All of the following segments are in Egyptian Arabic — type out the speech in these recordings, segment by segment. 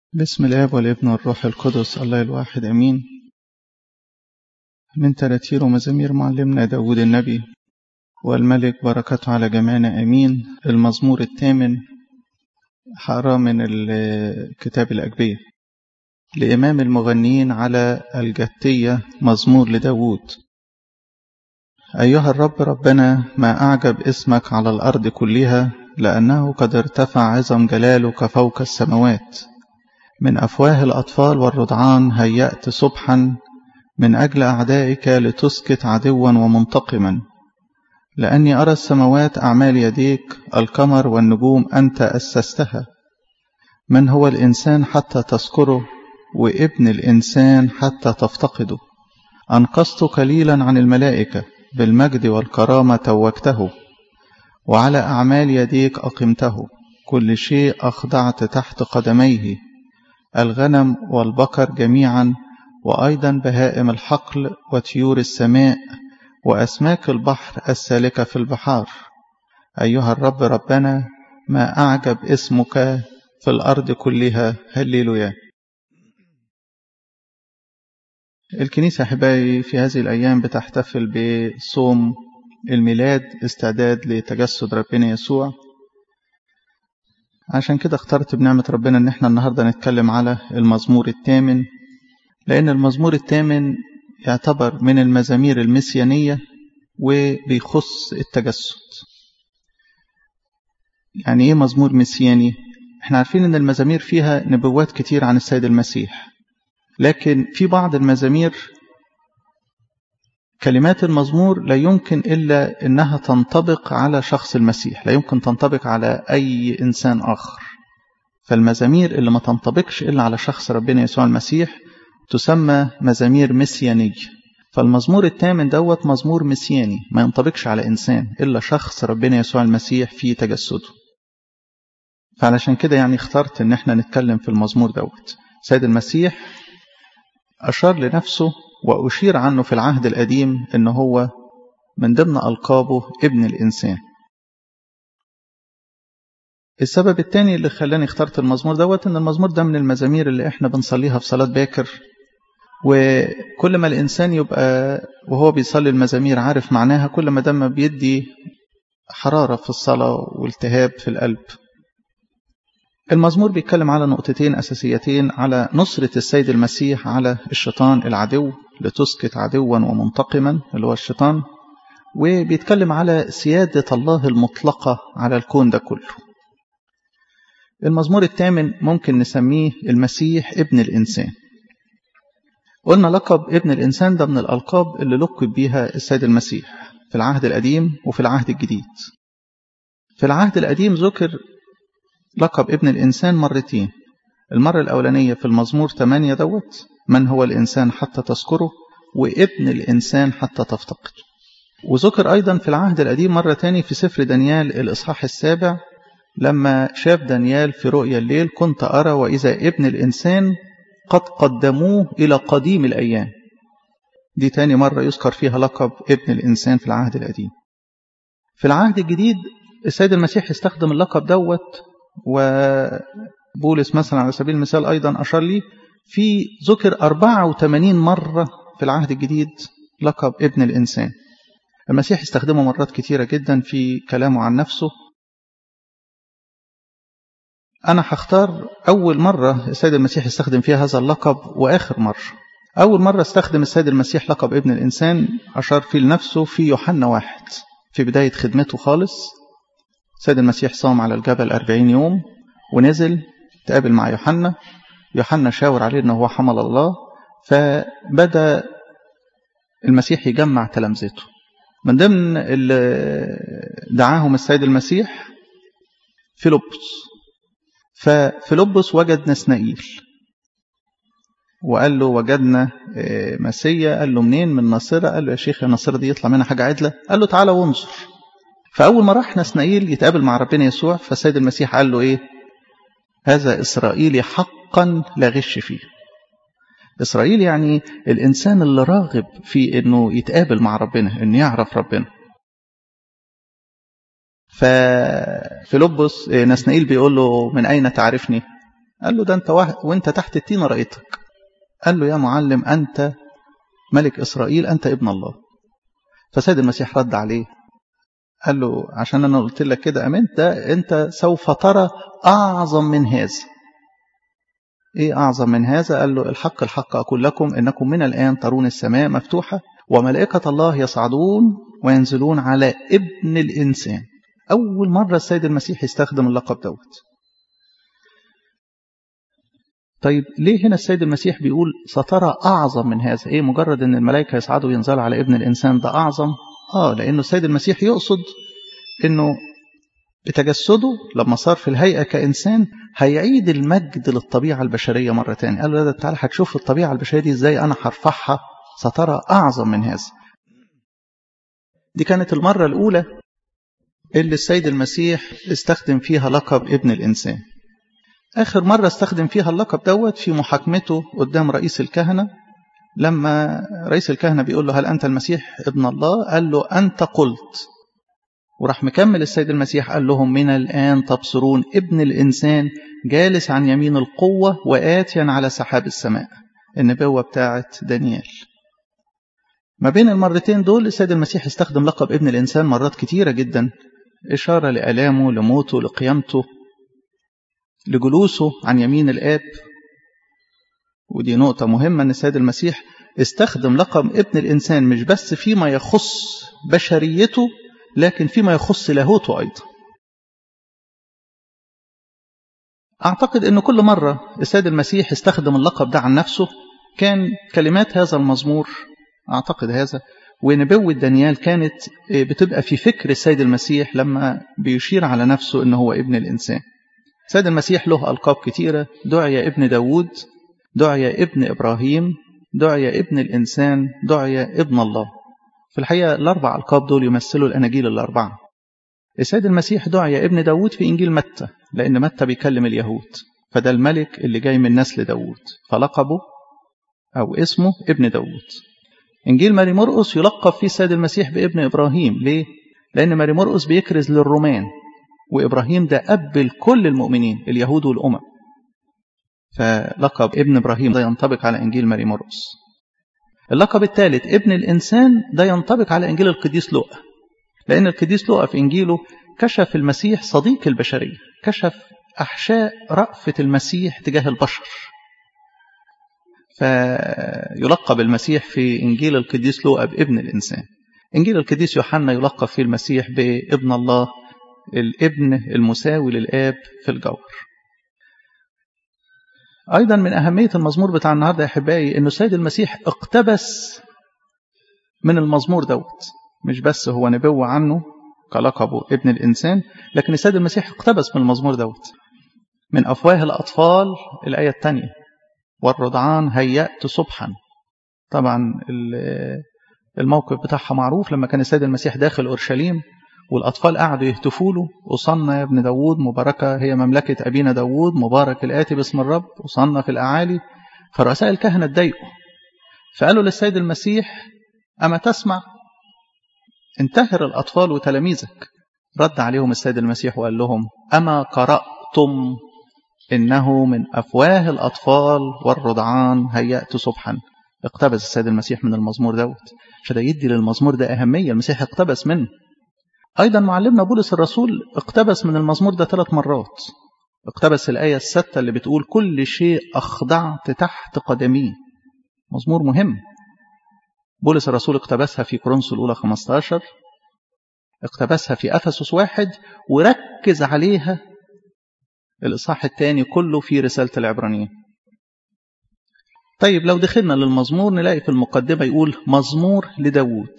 بسم الآب والابن والروح القدس الله الواحد أمين من تراتير ومزامير معلمنا داود النبي والملك بركته على جميعنا أمين المزمور الثامن حقراه من كتاب الأجبية لإمام المغنيين على الجتية مزمور لداود أيها الرب ربنا ما أعجب اسمك على الأرض كلها لأنه قد ارتفع عظم جلالك فوق السماوات من أفواه الأطفال والرضعان هيأت صبحا من أجل أعدائك لتسكت عدوا ومنتقما لأني أرى السماوات أعمال يديك القمر والنجوم أنت أسستها من هو الإنسان حتى تذكره وابن الإنسان حتى تفتقده أنقذت قليلا عن الملائكة بالمجد والكرامة توجته وعلى أعمال يديك أقمته كل شيء أخضعت تحت قدميه الغنم والبقر جميعا وأيضا بهائم الحقل وطيور السماء وأسماك البحر السالكة في البحار أيها الرب ربنا ما أعجب اسمك في الأرض كلها هللويا الكنيسة أحبائي في هذه الأيام بتحتفل بصوم الميلاد استعداد لتجسد ربنا يسوع عشان كده اخترت بنعمة ربنا ان احنا النهاردة نتكلم على المزمور الثامن لان المزمور الثامن يعتبر من المزامير المسيانية وبيخص التجسد يعني ايه مزمور مسياني احنا عارفين ان المزامير فيها نبوات كتير عن السيد المسيح لكن في بعض المزامير كلمات المزمور لا يمكن إلا أنها تنطبق على شخص المسيح لا يمكن تنطبق على أي إنسان آخر فالمزامير اللي ما تنطبقش إلا على شخص ربنا يسوع المسيح تسمى مزامير مسيانية فالمزمور الثامن دوت مزمور مسياني ما ينطبقش على إنسان إلا شخص ربنا يسوع المسيح في تجسده فعلشان كده يعني اخترت ان احنا نتكلم في المزمور دوت سيد المسيح أشار لنفسه وأشير عنه في العهد القديم إن هو من ضمن ألقابه ابن الإنسان السبب الثاني اللي خلاني اخترت المزمور دوت إن المزمور ده من المزامير اللي إحنا بنصليها في صلاة باكر وكل ما الإنسان يبقى وهو بيصلي المزامير عارف معناها كل ما ده بيدي حرارة في الصلاة والتهاب في القلب المزمور بيتكلم على نقطتين أساسيتين على نصرة السيد المسيح على الشيطان العدو لتسكت عدوا ومنتقما اللي هو الشيطان وبيتكلم على سيادة الله المطلقة على الكون ده كله المزمور الثامن ممكن نسميه المسيح ابن الإنسان قلنا لقب ابن الإنسان ده من الألقاب اللي لقب بيها السيد المسيح في العهد القديم وفي العهد الجديد في العهد القديم ذكر لقب ابن الإنسان مرتين المرة الأولانية في المزمور 8 دوت من هو الإنسان حتى تذكره وابن الإنسان حتى تفتقد وذكر أيضا في العهد القديم مرة تاني في سفر دانيال الإصحاح السابع لما شاف دانيال في رؤيا الليل كنت أرى وإذا ابن الإنسان قد قدموه إلى قديم الأيام دي تاني مرة يذكر فيها لقب ابن الإنسان في العهد القديم في العهد الجديد السيد المسيح استخدم اللقب دوت وبولس مثلا على سبيل المثال أيضا أشار لي في ذكر 84 مرة في العهد الجديد لقب ابن الإنسان المسيح استخدمه مرات كتيرة جدا في كلامه عن نفسه أنا هختار أول مرة السيد المسيح استخدم فيها هذا اللقب وآخر مرة أول مرة استخدم السيد المسيح لقب ابن الإنسان أشار فيه لنفسه في يوحنا واحد في بداية خدمته خالص السيد المسيح صام على الجبل أربعين يوم ونزل تقابل مع يوحنا يوحنا شاور عليه أنه هو حمل الله فبدأ المسيح يجمع تلامذته من ضمن اللي دعاهم السيد المسيح فيلبس ففيلبس وجد نسنائيل وقال له وجدنا مسيا قال له منين من ناصرة قال له يا شيخ يا ناصرة دي يطلع منها حاجة عدلة قال له تعالى وانظر فأول ما راح نسنائيل يتقابل مع ربنا يسوع فالسيد المسيح قال له إيه هذا إسرائيلي حقا لا غش فيه إسرائيل يعني الإنسان اللي راغب في إنه يتقابل مع ربنا إنه يعرف ربنا ففيلبس نسنائيل بيقول له من أين تعرفني قال له ده أنت وانت تحت التين رأيتك قال له يا معلم أنت ملك إسرائيل أنت ابن الله فسيد المسيح رد عليه قال له عشان أنا قلت لك كده أمنت ده أنت سوف ترى أعظم من هذا إيه أعظم من هذا قال له الحق الحق أقول لكم إنكم من الآن ترون السماء مفتوحة وملائكة الله يصعدون وينزلون على ابن الإنسان أول مرة السيد المسيح يستخدم اللقب دوت طيب ليه هنا السيد المسيح بيقول سترى أعظم من هذا إيه مجرد أن الملائكة يصعدوا وينزلوا على ابن الإنسان ده أعظم آه لأنه السيد المسيح يقصد أنه بتجسده لما صار في الهيئة كإنسان هيعيد المجد للطبيعة البشرية مرة تانية قال له ده تعالى هتشوف الطبيعة البشرية دي إزاي أنا هرفعها سترى أعظم من هذا دي كانت المرة الأولى اللي السيد المسيح استخدم فيها لقب ابن الإنسان آخر مرة استخدم فيها اللقب دوت في محاكمته قدام رئيس الكهنة لما رئيس الكهنة بيقول له هل أنت المسيح ابن الله قال له أنت قلت وراح مكمل السيد المسيح قال لهم من الآن تبصرون ابن الإنسان جالس عن يمين القوة وآتيا على سحاب السماء النبوة بتاعت دانيال ما بين المرتين دول السيد المسيح استخدم لقب ابن الإنسان مرات كتيرة جدا إشارة لألامه لموته لقيامته لجلوسه عن يمين الآب ودي نقطة مهمة أن السيد المسيح استخدم لقب ابن الإنسان مش بس فيما يخص بشريته لكن فيما يخص لاهوته أيضا أعتقد أن كل مرة السيد المسيح استخدم اللقب ده عن نفسه كان كلمات هذا المزمور أعتقد هذا ونبوة دانيال كانت بتبقى في فكر السيد المسيح لما بيشير على نفسه أنه هو ابن الإنسان السيد المسيح له ألقاب كتيرة دعي ابن داود دعي ابن إبراهيم دعي ابن الإنسان دعي ابن الله في الحقيقة الأربع ألقاب دول يمثلوا الأناجيل الأربعة السيد المسيح دعي ابن داود في إنجيل متى لأن متى بيكلم اليهود فده الملك اللي جاي من نسل داود فلقبه أو اسمه ابن داود إنجيل ماري مرقس يلقب فيه السيد المسيح بابن إبراهيم ليه؟ لأن ماري مرقس بيكرز للرومان وإبراهيم ده أب لكل المؤمنين اليهود والأمم فلقب ابن إبراهيم ده ينطبق على إنجيل ماري مرقس اللقب الثالث ابن الإنسان ده ينطبق على إنجيل القديس لوقا لأن القديس لوقا في إنجيله كشف المسيح صديق البشرية كشف أحشاء رأفة المسيح تجاه البشر فيلقب المسيح في إنجيل القديس لوقا بابن الإنسان إنجيل القديس يوحنا يلقب فيه المسيح بابن الله الابن المساوي للآب في الجوهر أيضا من أهمية المزمور بتاع النهاردة يا أحبائي أنه السيد المسيح اقتبس من المزمور دوت مش بس هو نبوة عنه كلقبه ابن الإنسان لكن السيد المسيح اقتبس من المزمور دوت من أفواه الأطفال الآية الثانية والرضعان هيأت صبحا طبعا الموقف بتاعها معروف لما كان السيد المسيح داخل أورشليم والأطفال قعدوا يهتفوا له وصلنا يا ابن داود مباركة هي مملكة أبينا داود مبارك الآتي باسم الرب وصلنا في الأعالي فرؤساء الكهنة اتضايقوا فقالوا للسيد المسيح أما تسمع انتهر الأطفال وتلاميذك رد عليهم السيد المسيح وقال لهم أما قرأتم إنه من أفواه الأطفال والرضعان هيأت صبحا اقتبس السيد المسيح من المزمور دوت فده يدي للمزمور ده أهمية المسيح اقتبس منه أيضا معلمنا بولس الرسول اقتبس من المزمور ده ثلاث مرات اقتبس الآية الستة اللي بتقول كل شيء أخضعت تحت قدمي مزمور مهم بولس الرسول اقتبسها في كورنثوس الأولى 15 اقتبسها في أفسس واحد وركز عليها الإصحاح الثاني كله في رسالة العبرانيين طيب لو دخلنا للمزمور نلاقي في المقدمة يقول مزمور لداود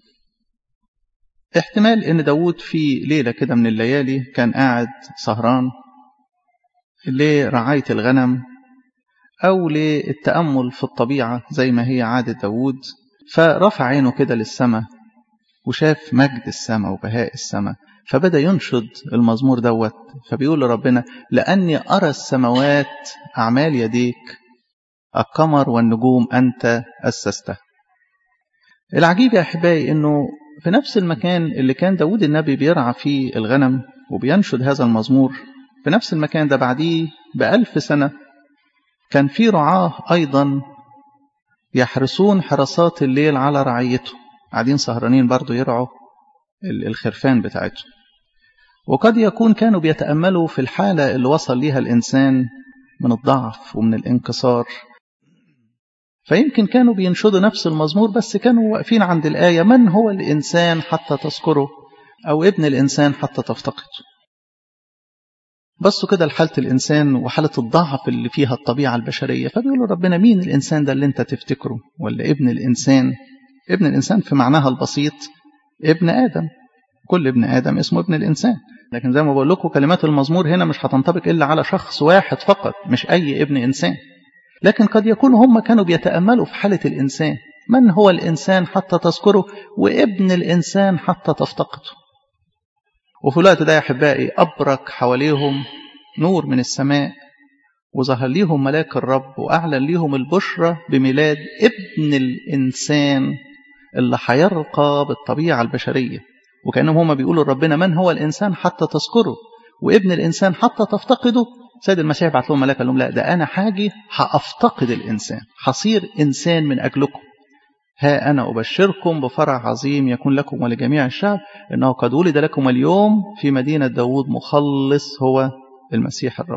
احتمال ان داود في ليلة كده من الليالي كان قاعد سهران لرعاية الغنم أو للتأمل في الطبيعة زي ما هي عادة داود فرفع عينه كده للسماء وشاف مجد السماء وبهاء السماء فبدأ ينشد المزمور دوت فبيقول لربنا لأني أرى السماوات أعمال يديك القمر والنجوم أنت أسسته العجيب يا أحبائي أنه في نفس المكان اللي كان داود النبي بيرعى فيه الغنم وبينشد هذا المزمور في نفس المكان ده بعديه بألف سنة كان في رعاه أيضا يحرسون حراسات الليل على رعيته قاعدين سهرانين برضو يرعوا الخرفان بتاعته وقد يكون كانوا بيتأملوا في الحالة اللي وصل ليها الإنسان من الضعف ومن الانكسار فيمكن كانوا بينشدوا نفس المزمور بس كانوا واقفين عند الآية من هو الإنسان حتى تذكره أو ابن الإنسان حتى تفتقده بصوا كده لحالة الإنسان وحالة الضعف اللي فيها الطبيعة البشرية فبيقولوا ربنا مين الإنسان ده اللي أنت تفتكره ولا ابن الإنسان ابن الإنسان في معناها البسيط ابن آدم كل ابن آدم اسمه ابن الإنسان لكن زي ما بقول لكم كلمات المزمور هنا مش هتنطبق إلا على شخص واحد فقط مش أي ابن إنسان لكن قد يكون هم كانوا بيتأملوا في حالة الإنسان من هو الإنسان حتى تذكره وابن الإنسان حتى تفتقده وفي الوقت ده يا أحبائي أبرك حواليهم نور من السماء وظهر ليهم ملاك الرب وأعلن ليهم البشرة بميلاد ابن الإنسان اللي هيرقى بالطبيعة البشرية وكأنهم هم بيقولوا لربنا من هو الإنسان حتى تذكره وابن الإنسان حتى تفتقده سيد المسيح بعت لهم ملاك قال لهم لا ده أنا حاجي هأفتقد الإنسان هصير إنسان من أجلكم ها أنا أبشركم بفرح عظيم يكون لكم ولجميع الشعب إنه قد ولد لكم اليوم في مدينة داود مخلص هو المسيح الرب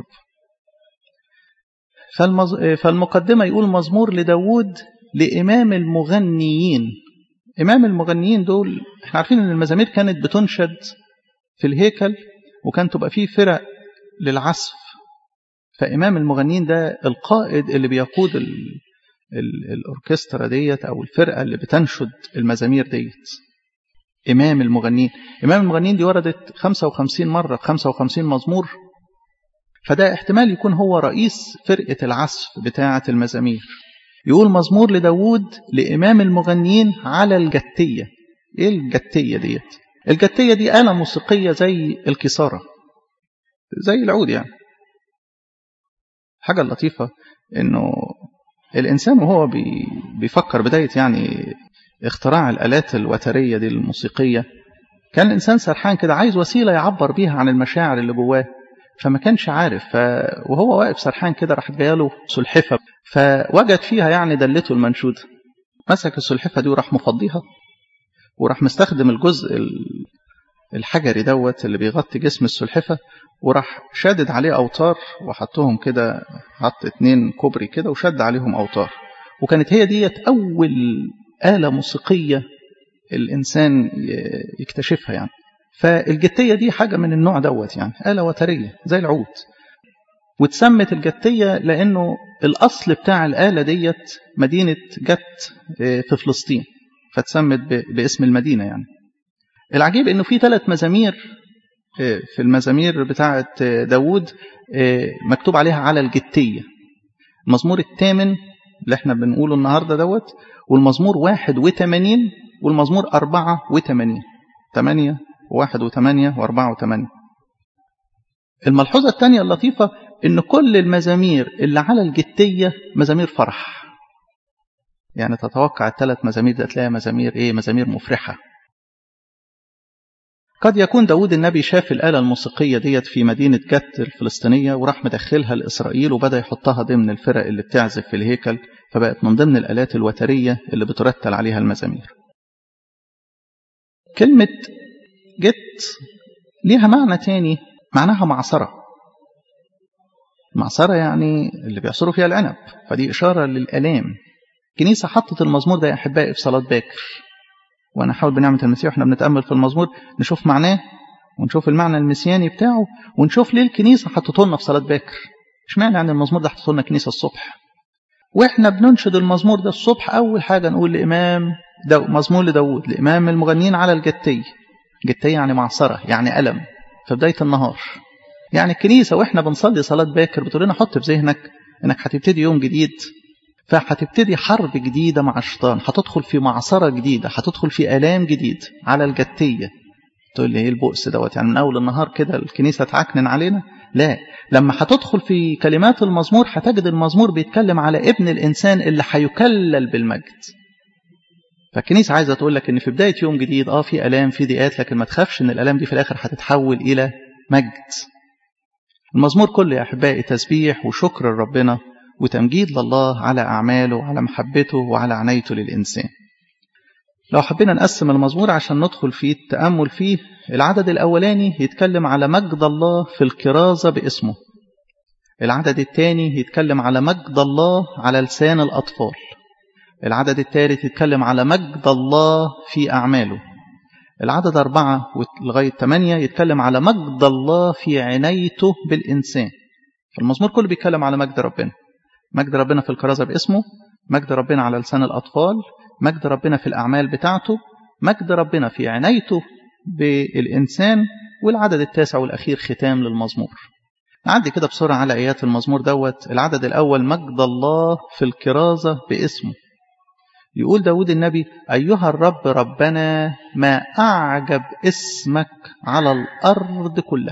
فالمز... فالمقدمة يقول مزمور لداود لإمام المغنيين إمام المغنيين دول احنا عارفين إن المزامير كانت بتنشد في الهيكل وكان تبقى فيه فرق للعزف فإمام المغنيين ده القائد اللي بيقود ال... ال... الأوركسترا ديت أو الفرقة اللي بتنشد المزامير ديت إمام المغنيين إمام المغنيين دي وردت 55 مرة 55 مزمور فده احتمال يكون هو رئيس فرقة العزف بتاعة المزامير يقول مزمور لداود لإمام المغنيين على الجتية إيه الجتية ديت الجتية دي آلة موسيقية زي الكسارة زي العود يعني حاجة لطيفة إنه الإنسان وهو بيفكر بداية يعني اختراع الآلات الوترية دي الموسيقية كان الإنسان سرحان كده عايز وسيلة يعبر بيها عن المشاعر اللي جواه فما كانش عارف ف... وهو واقف سرحان كده راحت جايه له سلحفه فوجد فيها يعني دلته المنشوده مسك السلحفه دي وراح مفضيها وراح مستخدم الجزء الحجري دوت اللي بيغطي جسم السلحفه وراح شادد عليه اوتار وحطهم كده حط اتنين كوبري كده وشد عليهم اوتار وكانت هي ديت اول آلة موسيقية الإنسان يكتشفها يعني فالجتية دي حاجة من النوع دوت يعني آلة وترية زي العود واتسمت الجتية لأنه الأصل بتاع الآلة ديت مدينة جت في فلسطين فاتسمت باسم المدينة يعني العجيب أنه في ثلاث مزامير في المزامير بتاعة داود مكتوب عليها على الجتية المزمور الثامن اللي احنا بنقوله النهاردة دوت والمزمور واحد وثمانين والمزمور أربعة وثمانين ثمانية واحد وثمانية وأربعة وثمانية الملحوظة الثانية اللطيفة إن كل المزامير اللي على الجتية مزامير فرح يعني تتوقع الثلاث مزامير ده تلاقي مزامير إيه مزامير مفرحة قد يكون داود النبي شاف الآلة الموسيقية ديت في مدينة جت الفلسطينية وراح مدخلها لإسرائيل وبدأ يحطها ضمن الفرق اللي بتعزف في الهيكل فبقت من ضمن الآلات الوترية اللي بترتل عليها المزامير كلمة جت ليها معنى تاني معناها معصرة معصرة يعني اللي بيعصروا فيها العنب فدي إشارة للآلام الكنيسة حطت المزمور ده يا أحبائي في صلاة باكر وأنا أحاول بنعمة المسيح وإحنا بنتأمل في المزمور نشوف معناه ونشوف المعنى المسياني بتاعه ونشوف ليه الكنيسة حطته لنا في صلاة باكر اشمعنى يعني المزمور ده حطته لنا كنيسة الصبح واحنا بننشد المزمور ده الصبح أول حاجة نقول لإمام دو مزمور لداود لإمام المغنيين على الجتية جتية يعني معصرة يعني ألم في بداية النهار يعني الكنيسة وإحنا بنصلي صلاة باكر بتقول لنا حط في ذهنك إنك هتبتدي يوم جديد فهتبتدي حرب جديدة مع الشيطان هتدخل في معصرة جديدة هتدخل في آلام جديد على الجتية تقول لي ايه البؤس دوت يعني من أول النهار كده الكنيسة تعكنن علينا لا لما هتدخل في كلمات المزمور هتجد المزمور بيتكلم على ابن الإنسان اللي هيكلل بالمجد فالكنيسة عايزة تقول لك ان في بداية يوم جديد اه في ألام في ضيقات لكن ما تخافش ان الألام دي في الآخر هتتحول إلى مجد المزمور كله يا أحبائي تسبيح وشكر لربنا وتمجيد لله على أعماله وعلى محبته وعلى عنايته للإنسان لو حبينا نقسم المزمور عشان ندخل فيه التأمل فيه العدد الأولاني يتكلم على مجد الله في الكرازة باسمه العدد الثاني يتكلم على مجد الله على لسان الأطفال العدد الثالث يتكلم على مجد الله في أعماله العدد أربعة لغاية ثمانية يتكلم على مجد الله في عنايته بالإنسان المزمور كله بيتكلم على مجد ربنا مجد ربنا في الكرازة باسمه مجد ربنا على لسان الأطفال مجد ربنا في الأعمال بتاعته مجد ربنا في عنايته بالإنسان والعدد التاسع والأخير ختام للمزمور نعدي كده بسرعة على آيات المزمور دوت العدد الأول مجد الله في الكرازة باسمه يقول داود النبي أيها الرب ربنا ما أعجب اسمك على الأرض كلها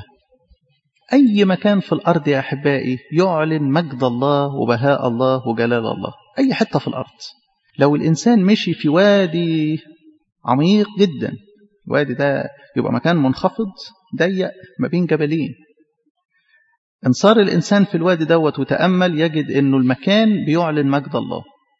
أي مكان في الأرض يا أحبائي يعلن مجد الله وبهاء الله وجلال الله أي حتة في الأرض لو الإنسان مشي في وادي عميق جدا الوادي ده يبقى مكان منخفض ضيق ما بين جبلين إن صار الإنسان في الوادي دوت وتأمل يجد أنه المكان بيعلن مجد الله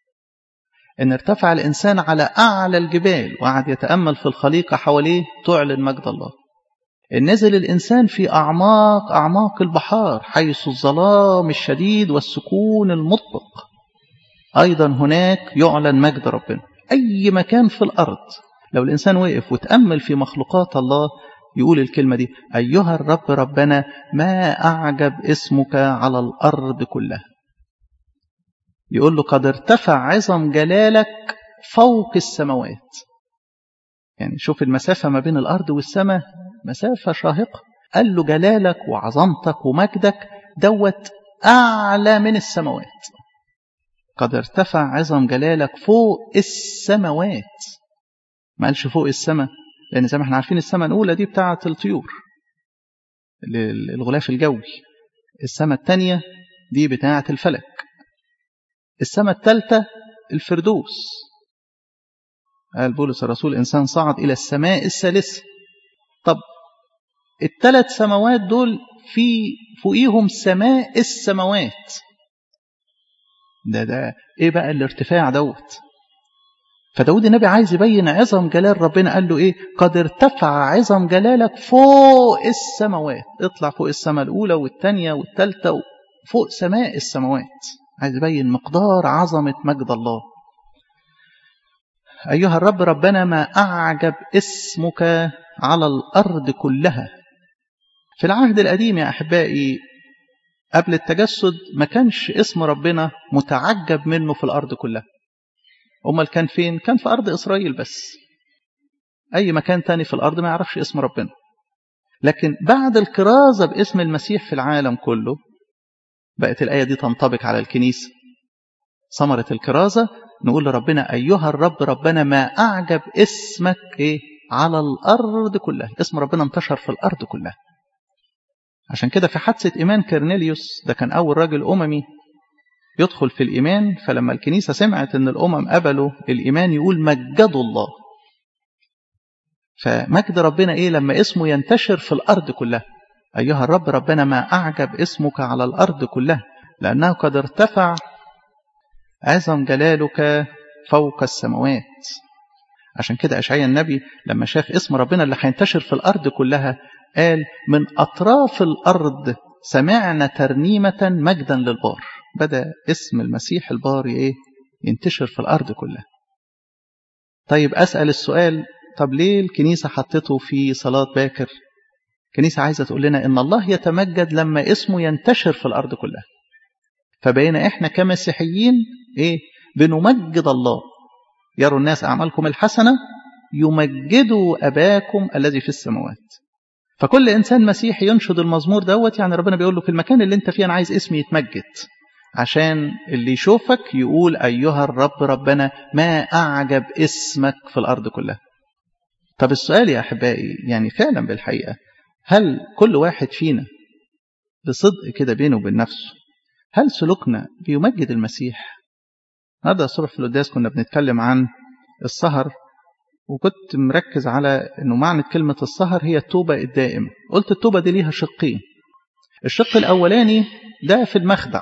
إن ارتفع الإنسان على أعلى الجبال وقعد يتأمل في الخليقة حواليه تعلن مجد الله إن نزل الإنسان في أعماق أعماق البحار حيث الظلام الشديد والسكون المطبق أيضا هناك يعلن مجد ربنا أي مكان في الأرض لو الإنسان وقف وتأمل في مخلوقات الله يقول الكلمة دي أيها الرب ربنا ما أعجب اسمك على الأرض كلها يقول له قد ارتفع عظم جلالك فوق السماوات يعني شوف المسافة ما بين الأرض والسماء مسافة شاهقة قال له جلالك وعظمتك ومجدك دوت أعلى من السماوات قد ارتفع عظم جلالك فوق السماوات ما قالش فوق السماء لأن زي ما احنا عارفين السماء الأولى دي بتاعة الطيور الغلاف الجوي السماء الثانية دي بتاعة الفلك السماء الثالثة الفردوس قال بولس الرسول إنسان صعد إلى السماء الثالثة طب الثلاث سماوات دول في فوقيهم سماء السماوات ده ده ايه بقى الارتفاع دوت فداود النبي عايز يبين عظم جلال ربنا قال له ايه قد ارتفع عظم جلالك فوق السماوات اطلع فوق السماء الاولى والثانيه والثالثه فوق سماء السماوات عايز يبين مقدار عظمه مجد الله ايها الرب ربنا ما اعجب اسمك على الارض كلها في العهد القديم يا احبائي قبل التجسد ما كانش اسم ربنا متعجب منه في الارض كلها امال كان فين كان في ارض اسرائيل بس اي مكان تاني في الارض ما يعرفش اسم ربنا لكن بعد الكرازة باسم المسيح في العالم كله بقت الآية دي تنطبق على الكنيسة ثمرة الكرازة نقول لربنا أيها الرب ربنا ما أعجب اسمك إيه على الأرض كلها اسم ربنا انتشر في الأرض كلها عشان كده في حادثة إيمان كرنيليوس ده كان أول راجل أممي يدخل في الإيمان فلما الكنيسة سمعت أن الأمم قبلوا الإيمان يقول مجدوا الله فمجد ربنا إيه لما اسمه ينتشر في الأرض كلها أيها الرب ربنا ما أعجب اسمك على الأرض كلها لأنه قد ارتفع عظم جلالك فوق السماوات عشان كده أشعيا النبي لما شاف اسم ربنا اللي هينتشر في الأرض كلها قال من أطراف الأرض سمعنا ترنيمة مجدا للبار بدأ اسم المسيح البار إيه ينتشر في الأرض كلها طيب أسأل السؤال طب ليه الكنيسة حطته في صلاة باكر الكنيسة عايزة تقول لنا إن الله يتمجد لما اسمه ينتشر في الأرض كلها فبقينا إحنا كمسيحيين إيه بنمجد الله يروا الناس أعمالكم الحسنة يمجدوا أباكم الذي في السماوات فكل إنسان مسيحي ينشد المزمور دوت يعني ربنا بيقول له في المكان اللي أنت فيه أنا عايز اسمي يتمجد عشان اللي يشوفك يقول أيها الرب ربنا ما أعجب اسمك في الأرض كلها طب السؤال يا أحبائي يعني فعلا بالحقيقة هل كل واحد فينا بصدق كده بينه وبين نفسه هل سلوكنا بيمجد المسيح النهارده الصبح في القداس كنا بنتكلم عن السهر وكنت مركز على انه معنى كلمة السهر هي التوبة الدائمة قلت التوبة دي ليها شقين الشق الأولاني ده في المخدع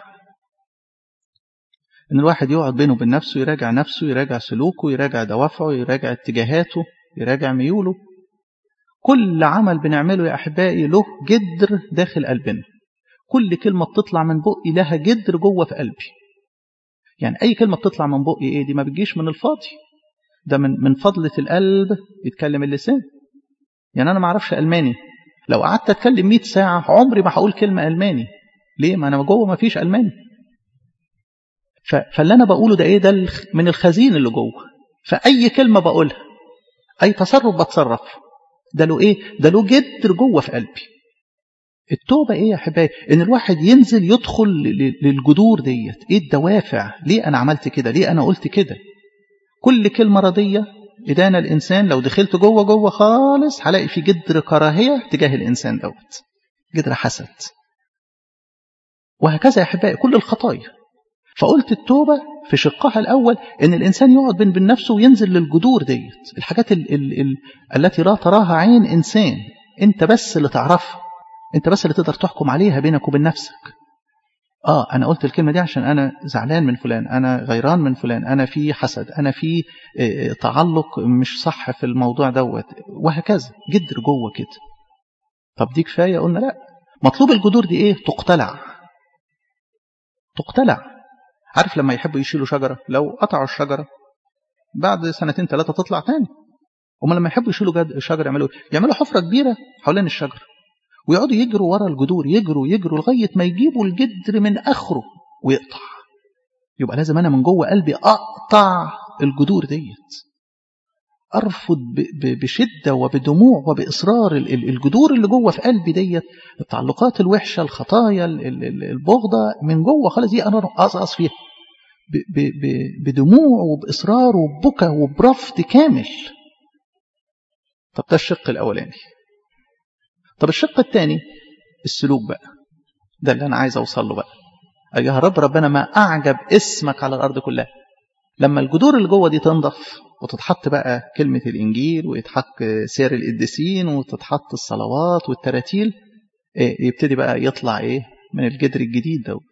إن الواحد يقعد بينه وبين نفسه يراجع نفسه يراجع سلوكه يراجع دوافعه يراجع اتجاهاته يراجع ميوله كل عمل بنعمله يا أحبائي له جدر داخل قلبنا كل كلمة بتطلع من بقي لها جدر جوه في قلبي يعني أي كلمة بتطلع من بقي إيه دي ما بتجيش من الفاضي ده من من فضلة القلب يتكلم اللسان يعني أنا ما أعرفش ألماني لو قعدت أتكلم 100 ساعة عمري ما هقول كلمة ألماني ليه ما أنا جوه ما فيش ألماني فاللي أنا بقوله ده إيه ده من الخزين اللي جوه فأي كلمة بقولها أي تصرف بتصرف ده له إيه ده له جدر جوه في قلبي التوبة إيه يا حبايبي إن الواحد ينزل يدخل للجذور ديت إيه الدوافع ليه أنا عملت كده ليه أنا قلت كده كل كلمة رضية إدانا الإنسان لو دخلت جوه جوه خالص هلاقي في جدر كراهية تجاه الإنسان دوت جدر حسد وهكذا يا أحبائي كل الخطايا فقلت التوبة في شقها الأول إن الإنسان يقعد بين بين نفسه وينزل للجذور ديت الحاجات ال ال ال التي لا تراها عين إنسان أنت بس اللي تعرفها أنت بس اللي تقدر تحكم عليها بينك وبين نفسك آه أنا قلت الكلمة دي عشان أنا زعلان من فلان أنا غيران من فلان أنا في حسد أنا في تعلق مش صح في الموضوع دوت وهكذا جدر جوه كده طب دي كفاية قلنا لا مطلوب الجذور دي إيه تقتلع تقتلع عارف لما يحبوا يشيلوا شجرة لو قطعوا الشجرة بعد سنتين ثلاثة تطلع تاني هم لما يحبوا يشيلوا شجرة يعملوا يعملوا حفرة كبيرة حوالين الشجرة ويقعدوا يجروا ورا الجذور يجروا يجروا لغاية ما يجيبوا الجدر من آخره ويقطع يبقى لازم أنا من جوه قلبي أقطع الجذور ديت أرفض بشدة وبدموع وبإصرار الجذور اللي جوه في قلبي ديت التعلقات الوحشة الخطايا البغضة من جوه خالص دي أنا أقصقص فيها بدموع وبإصرار وبكى وبرفض كامل طب ده الشق الأولاني طب الشق الثاني السلوك بقى ده اللي أنا عايز أوصل له بقى أيها رب ربنا ما أعجب اسمك على الأرض كلها لما الجذور اللي جوه دي تنضف وتتحط بقى كلمة الإنجيل ويتحط سير القديسين وتتحط الصلوات والتراتيل إيه يبتدي بقى يطلع إيه من الجدر الجديد دوت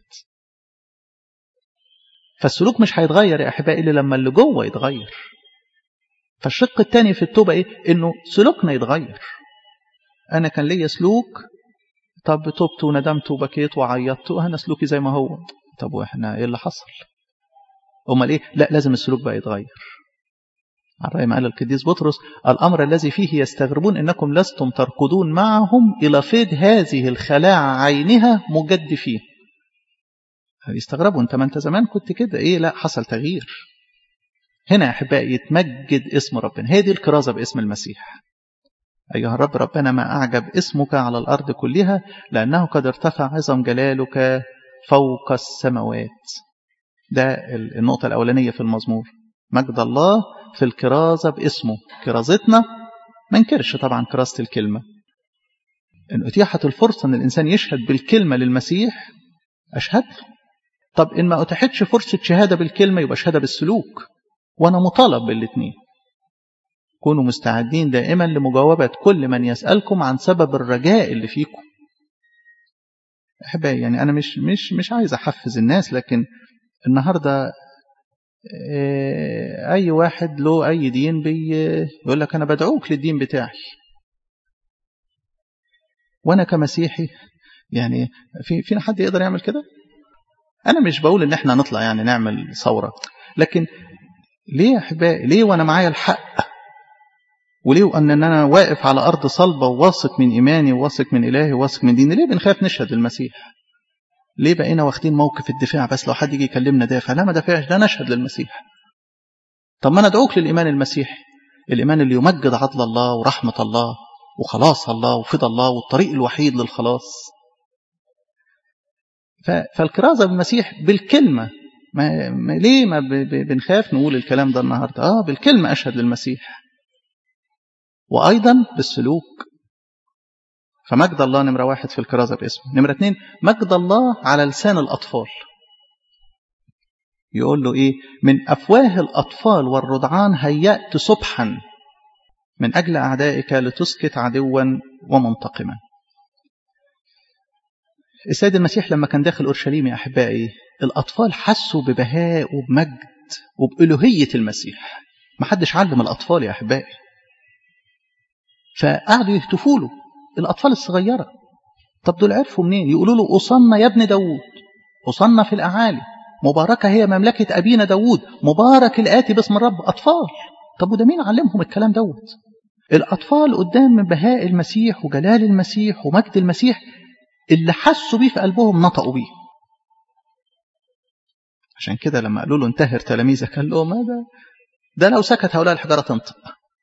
فالسلوك مش هيتغير يا أحبائي إلا لما اللي جوه يتغير فالشق الثاني في التوبة إيه إنه سلوكنا يتغير أنا كان ليا سلوك طب تبت وندمت وبكيت وعيطت وأنا سلوكي زي ما هو طب وإحنا إيه اللي حصل أمال إيه لا لازم السلوك بقى يتغير على رأي ما قال القديس بطرس الأمر الذي فيه يستغربون إنكم لستم تركضون معهم إلى فيض هذه الخلاعة عينها مجدفين يستغربوا أنت ما أنت زمان كنت كده إيه لا حصل تغيير هنا يا أحبائي يتمجد اسم ربنا هي دي الكرازة باسم المسيح أيها الرب ربنا ما أعجب اسمك على الأرض كلها لأنه قد ارتفع عظم جلالك فوق السماوات ده النقطة الأولانية في المزمور مجد الله في الكرازة باسمه كرازتنا ما نكرش طبعا كرازة الكلمة إن أتيحت الفرصة أن الإنسان يشهد بالكلمة للمسيح أشهد له طب إن ما أتيحتش فرصة شهادة بالكلمة يبقى شهادة بالسلوك وأنا مطالب بالاثنين كونوا مستعدين دائما لمجاوبة كل من يسألكم عن سبب الرجاء اللي فيكم أحبائي يعني أنا مش مش مش عايز أحفز الناس لكن النهارده أي واحد له أي دين بيقول لك أنا بدعوك للدين بتاعي وأنا كمسيحي يعني في فينا حد يقدر يعمل كده؟ أنا مش بقول إن إحنا نطلع يعني نعمل ثورة لكن ليه يا أحبائي؟ ليه وأنا معايا الحق؟ وليه أن أنا واقف على أرض صلبة وواثق من إيماني وواثق من إلهي وواثق من ديني ليه بنخاف نشهد للمسيح؟ ليه بقينا واخدين موقف الدفاع بس لو حد يجي يكلمنا دافع لا ما دافعش ده نشهد للمسيح طب ما انا ادعوك للايمان المسيحي الايمان اللي يمجد عدل الله ورحمه الله وخلاص الله وفضل الله والطريق الوحيد للخلاص فالكرازه بالمسيح بالكلمه ما, ما ليه ما بنخاف نقول الكلام ده النهارده اه بالكلمه اشهد للمسيح وايضا بالسلوك فمجد الله نمرة واحد في الكرازة باسمه نمرة اتنين مجد الله على لسان الأطفال يقول له إيه من أفواه الأطفال والرضعان هيأت صبحا من أجل أعدائك لتسكت عدوا ومنتقما السيد المسيح لما كان داخل أورشليم يا أحبائي الأطفال حسوا ببهاء وبمجد وبألوهية المسيح ما حدش علم الأطفال يا أحبائي فقعدوا يهتفوا له الأطفال الصغيرة طب دول عرفوا منين يقولوا له أصلنا يا ابن داوود أصلنا في الأعالي مباركة هي مملكة أبينا داوود مبارك الآتي باسم الرب أطفال طب وده مين علمهم الكلام دوت الأطفال قدام من بهاء المسيح وجلال المسيح ومجد المسيح اللي حسوا بيه في قلبهم نطقوا بيه عشان كده لما قالوا له انتهر تلاميذك قال لهم هذا ده لو سكت هؤلاء الحجارة تنطق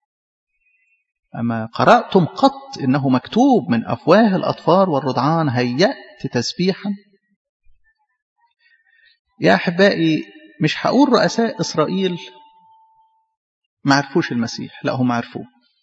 أما قرأتم قط إنه مكتوب من أفواه الأطفال والرضعان هيأت تسبيحا يا أحبائي مش هقول رؤساء إسرائيل ما عرفوش المسيح لا هم عرفوه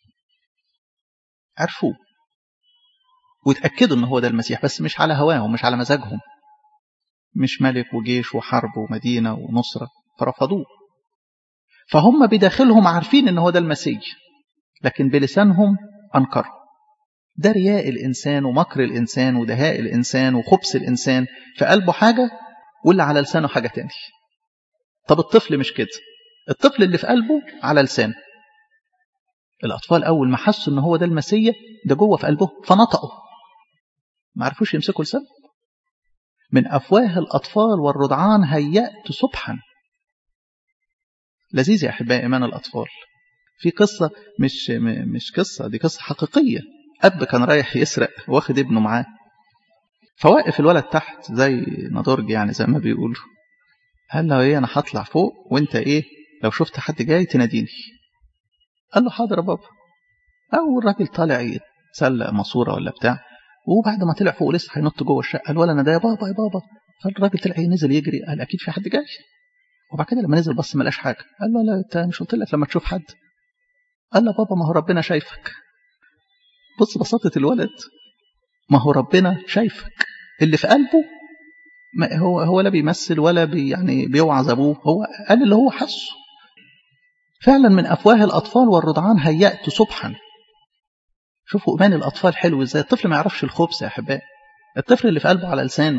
عرفوه وتأكدوا ان هو ده المسيح بس مش على هواهم مش على مزاجهم مش ملك وجيش وحرب ومدينة ونصرة فرفضوه فهم بداخلهم عارفين ان هو ده المسيح لكن بلسانهم أنكروا ده رياء الإنسان ومكر الإنسان ودهاء الإنسان وخبث الإنسان في قلبه حاجة واللي على لسانه حاجة تاني طب الطفل مش كده الطفل اللي في قلبه على لسانه الأطفال أول ما حسوا إن هو ده المسيا ده جوه في قلبه فنطقوا ما عرفوش يمسكوا لسان من أفواه الأطفال والرضعان هيأت صبحا لذيذ يا أحبائي إيمان الأطفال في قصة مش مش قصة دي قصة حقيقية أب كان رايح يسرق واخد ابنه معاه فواقف الولد تحت زي نضرج يعني زي ما بيقولوا قال له ايه انا هطلع فوق وانت ايه لو شفت حد جاي تناديني قال له حاضر يا بابا أول الراجل طالع يتسلق ماسورة ولا بتاع وبعد ما طلع فوق لسه هينط جوه الشقة قال ولا أنا ده يا بابا يا بابا فالراجل طلع نزل يجري قال أكيد في حد جاي وبعد كده لما نزل بص ما لقاش حاجة قال له لا أنت مش قلت لك لما تشوف حد قال له بابا ما هو ربنا شايفك بص بساطة الولد ما هو ربنا شايفك اللي في قلبه ما هو هو لا بيمثل ولا بي يعني بيوعظ ابوه هو قال اللي هو حسه فعلا من افواه الاطفال والرضعان هيأت صبحا شوفوا ايمان الاطفال حلو ازاي الطفل ما يعرفش الخبز يا احبائي الطفل اللي في قلبه على لسانه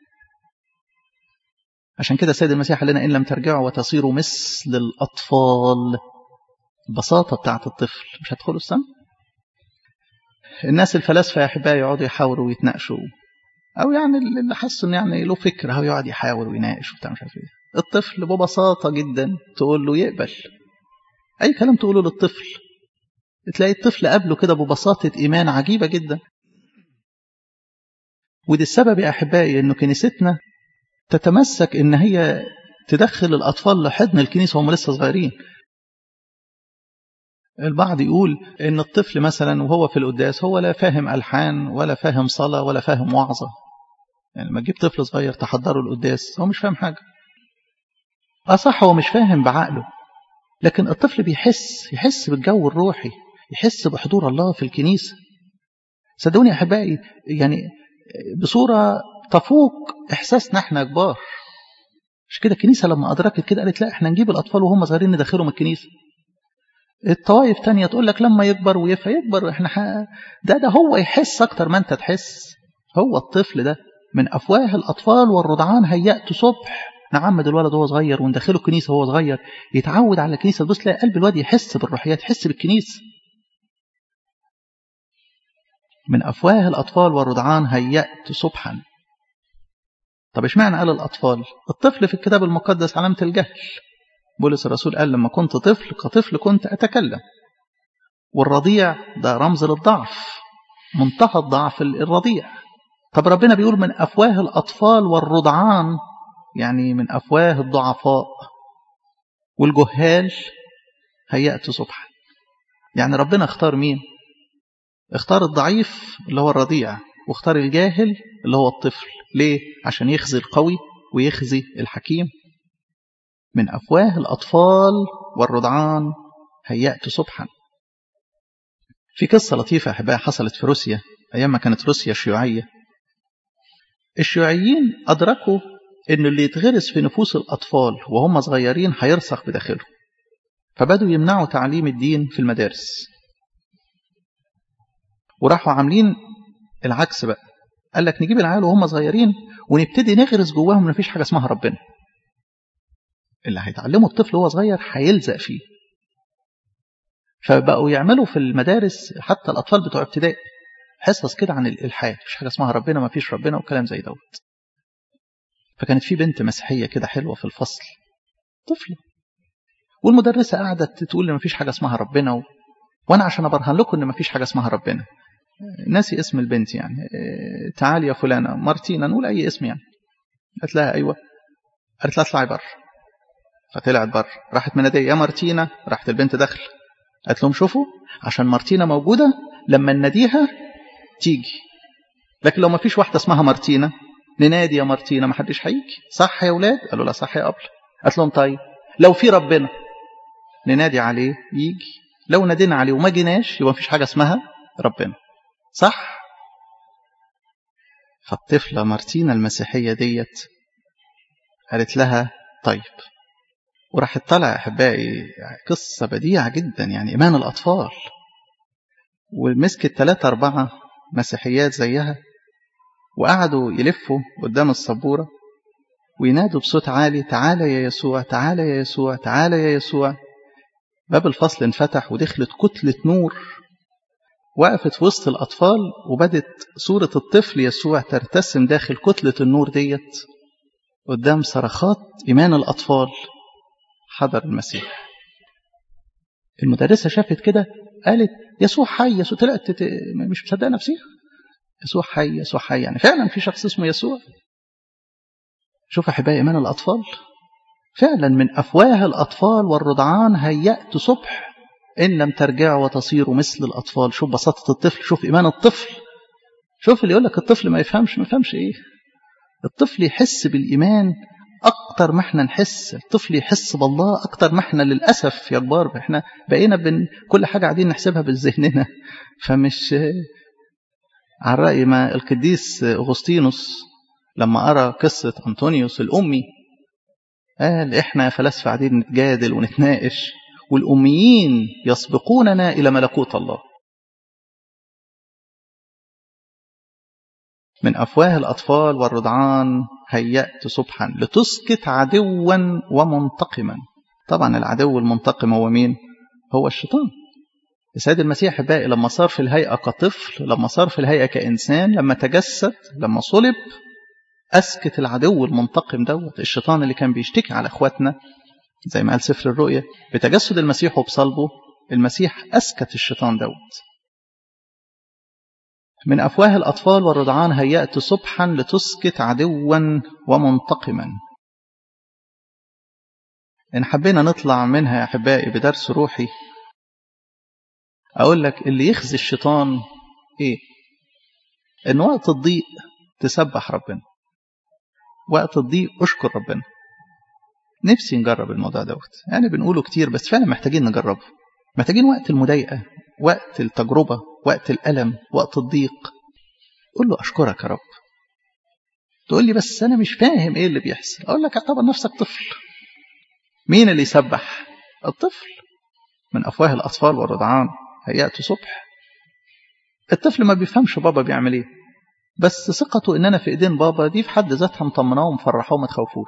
عشان كده السيد المسيح قال لنا ان لم ترجعوا وتصيروا مثل الاطفال البساطه بتاعت الطفل مش هتدخلوا السماء الناس الفلاسفه يا احبائي يقعدوا يحاوروا ويتناقشوا او يعني اللي حاسس ان يعني له فكره هو يقعد يحاور ويناقش وبتاع مش عارف ايه الطفل ببساطه جدا تقول له يقبل اي كلام تقوله للطفل تلاقي الطفل قبله كده ببساطه ايمان عجيبه جدا ودي السبب يا احبائي انه كنيستنا تتمسك ان هي تدخل الاطفال لحضن الكنيسه وهم لسه صغيرين البعض يقول ان الطفل مثلا وهو في القداس هو لا فاهم الحان ولا فاهم صلاه ولا فاهم وعظه يعني لما تجيب طفل صغير تحضره القداس هو مش فاهم حاجه اه صح هو مش فاهم بعقله لكن الطفل بيحس يحس بالجو الروحي يحس بحضور الله في الكنيسه صدقوني يا احبائي يعني بصوره تفوق احساسنا احنا كبار مش كده الكنيسه لما ادركت كده قالت لا احنا نجيب الاطفال وهم صغيرين ندخلهم الكنيسه الطوائف تانية تقول لك لما يكبر ويفهم يكبر احنا ح... ده ده هو يحس اكتر ما انت تحس هو الطفل ده من افواه الاطفال والرضعان هيأت صبح نعمد الولد وهو صغير وندخله الكنيسه وهو صغير يتعود على الكنيسه تبص تلاقي قلب الواد يحس بالروحيات يحس بالكنيسه من افواه الاطفال والرضعان هيأت صبحا طب اشمعنى قال الاطفال الطفل في الكتاب المقدس علامه الجهل بولس الرسول قال لما كنت طفل كطفل كنت أتكلم والرضيع ده رمز للضعف منتهى الضعف الرضيع طب ربنا بيقول من أفواه الأطفال والرضعان يعني من أفواه الضعفاء والجهال هيأت صبحا يعني ربنا اختار مين اختار الضعيف اللي هو الرضيع واختار الجاهل اللي هو الطفل ليه عشان يخزي القوي ويخزي الحكيم من أفواه الأطفال والرضعان هيأت صبحا في قصة لطيفة أحبائي حصلت في روسيا أيام ما كانت روسيا شيوعية الشيوعيين أدركوا أن اللي يتغرس في نفوس الأطفال وهم صغيرين هيرسخ بداخلهم فبدوا يمنعوا تعليم الدين في المدارس وراحوا عاملين العكس بقى قال لك نجيب العيال وهم صغيرين ونبتدي نغرس جواهم ان مفيش حاجه اسمها ربنا اللي هيتعلمه الطفل وهو صغير هيلزق فيه فبقوا يعملوا في المدارس حتى الاطفال بتوع ابتدائي حصص كده عن الالحاد مفيش حاجه اسمها ربنا مفيش ربنا وكلام زي دوت فكانت في بنت مسيحيه كده حلوه في الفصل طفله والمدرسه قعدت تقول ان مفيش حاجه اسمها ربنا و... وانا عشان ابرهن لكم ان مفيش حاجه اسمها ربنا ناسي اسم البنت يعني تعالي يا فلانه مارتينا نقول اي اسم يعني قالت لها ايوه قالت لها اطلعي بره فطلعت بره راحت مناديه يا مارتينا راحت البنت داخل قالت لهم شوفوا عشان مارتينا موجوده لما نناديها تيجي لكن لو ما فيش واحده اسمها مارتينا ننادي يا مارتينا ما حدش هيجي صح يا اولاد قالوا لا صح يا ابله قالت لهم طيب لو في ربنا ننادي عليه يجي لو نادينا عليه وما جيناش يبقى مفيش حاجه اسمها ربنا صح فالطفله مارتينا المسيحيه ديت قالت لها طيب وراحت طالع احبائي قصه بديعه جدا يعني ايمان الاطفال ومسكت ثلاثة أربعة مسيحيات زيها وقعدوا يلفوا قدام السبورة وينادوا بصوت عالي تعالى يا يسوع تعالى يا يسوع تعالى يا يسوع باب الفصل انفتح ودخلت كتلة نور وقفت في وسط الأطفال وبدت صورة الطفل يسوع ترتسم داخل كتلة النور ديت قدام صرخات إيمان الأطفال حضر المسيح المدرسة شافت كده قالت يسوع حي يسوع طلعت مش مصدقة نفسها يسوع حي يسوع حي يعني فعلا في شخص اسمه يسوع شوف أحبائي إيمان الأطفال فعلا من أفواه الأطفال والرضعان هيأت صبح إن لم ترجعوا وتصيروا مثل الأطفال شوف بساطة الطفل شوف إيمان الطفل شوف اللي يقول لك الطفل ما يفهمش ما يفهمش إيه الطفل يحس بالإيمان أكتر ما احنا نحس الطفل يحس بالله أكتر ما احنا للأسف يا كبار احنا بقينا بن كل حاجة قاعدين نحسبها بذهننا فمش على رأي ما القديس أغسطينوس لما أرى قصة أنطونيوس الأمي قال إحنا فلاسفة قاعدين نتجادل ونتناقش والأميين يسبقوننا إلى ملكوت الله من أفواه الأطفال والرضعان هيأت صبحا لتسكت عدوا ومنتقما طبعا العدو المنتقم هو مين هو الشيطان السيد المسيح بقى لما صار في الهيئة كطفل لما صار في الهيئة كإنسان لما تجسد لما صلب أسكت العدو المنتقم دوت الشيطان اللي كان بيشتكي على إخواتنا زي ما قال سفر الرؤيا بتجسد المسيح وبصلبه المسيح أسكت الشيطان دوت من أفواه الأطفال والرضعان هيأت صبحا لتسكت عدوا ومنتقما إن حبينا نطلع منها يا أحبائي بدرس روحي أقول لك اللي يخزي الشيطان إيه إن وقت الضيق تسبح ربنا وقت الضيق أشكر ربنا نفسي نجرب الموضوع دوت يعني بنقوله كتير بس فعلا محتاجين نجربه محتاجين وقت المضايقة وقت التجربة وقت الألم وقت الضيق قول له أشكرك يا رب تقول لي بس أنا مش فاهم إيه اللي بيحصل أقول لك اعتبر نفسك طفل مين اللي يسبح الطفل من أفواه الأطفال والرضعان هيأت صبح الطفل ما بيفهمش بابا بيعمل إيه بس ثقته إن أنا في إيدين بابا دي في حد ذاتها مطمناه ومفرحاه وما تخوفوش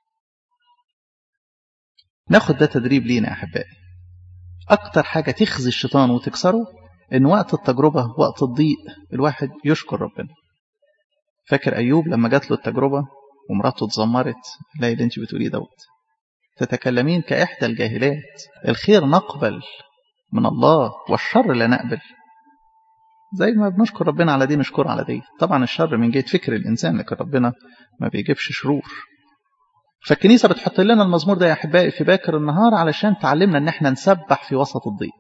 ناخد ده تدريب لينا يا أحبائي أكتر حاجة تخزي الشيطان وتكسره إن وقت التجربة وقت الضيق الواحد يشكر ربنا فاكر أيوب لما جات له التجربة ومراته اتذمرت لا اللي انت بتقوليه دوت تتكلمين كإحدى الجاهلات الخير نقبل من الله والشر لا نقبل زي ما بنشكر ربنا على دي نشكر على دي طبعا الشر من جهة فكر الإنسان لكن ربنا ما بيجيبش شرور فالكنيسة بتحط لنا المزمور ده يا أحبائي في باكر النهار علشان تعلمنا إن احنا نسبح في وسط الضيق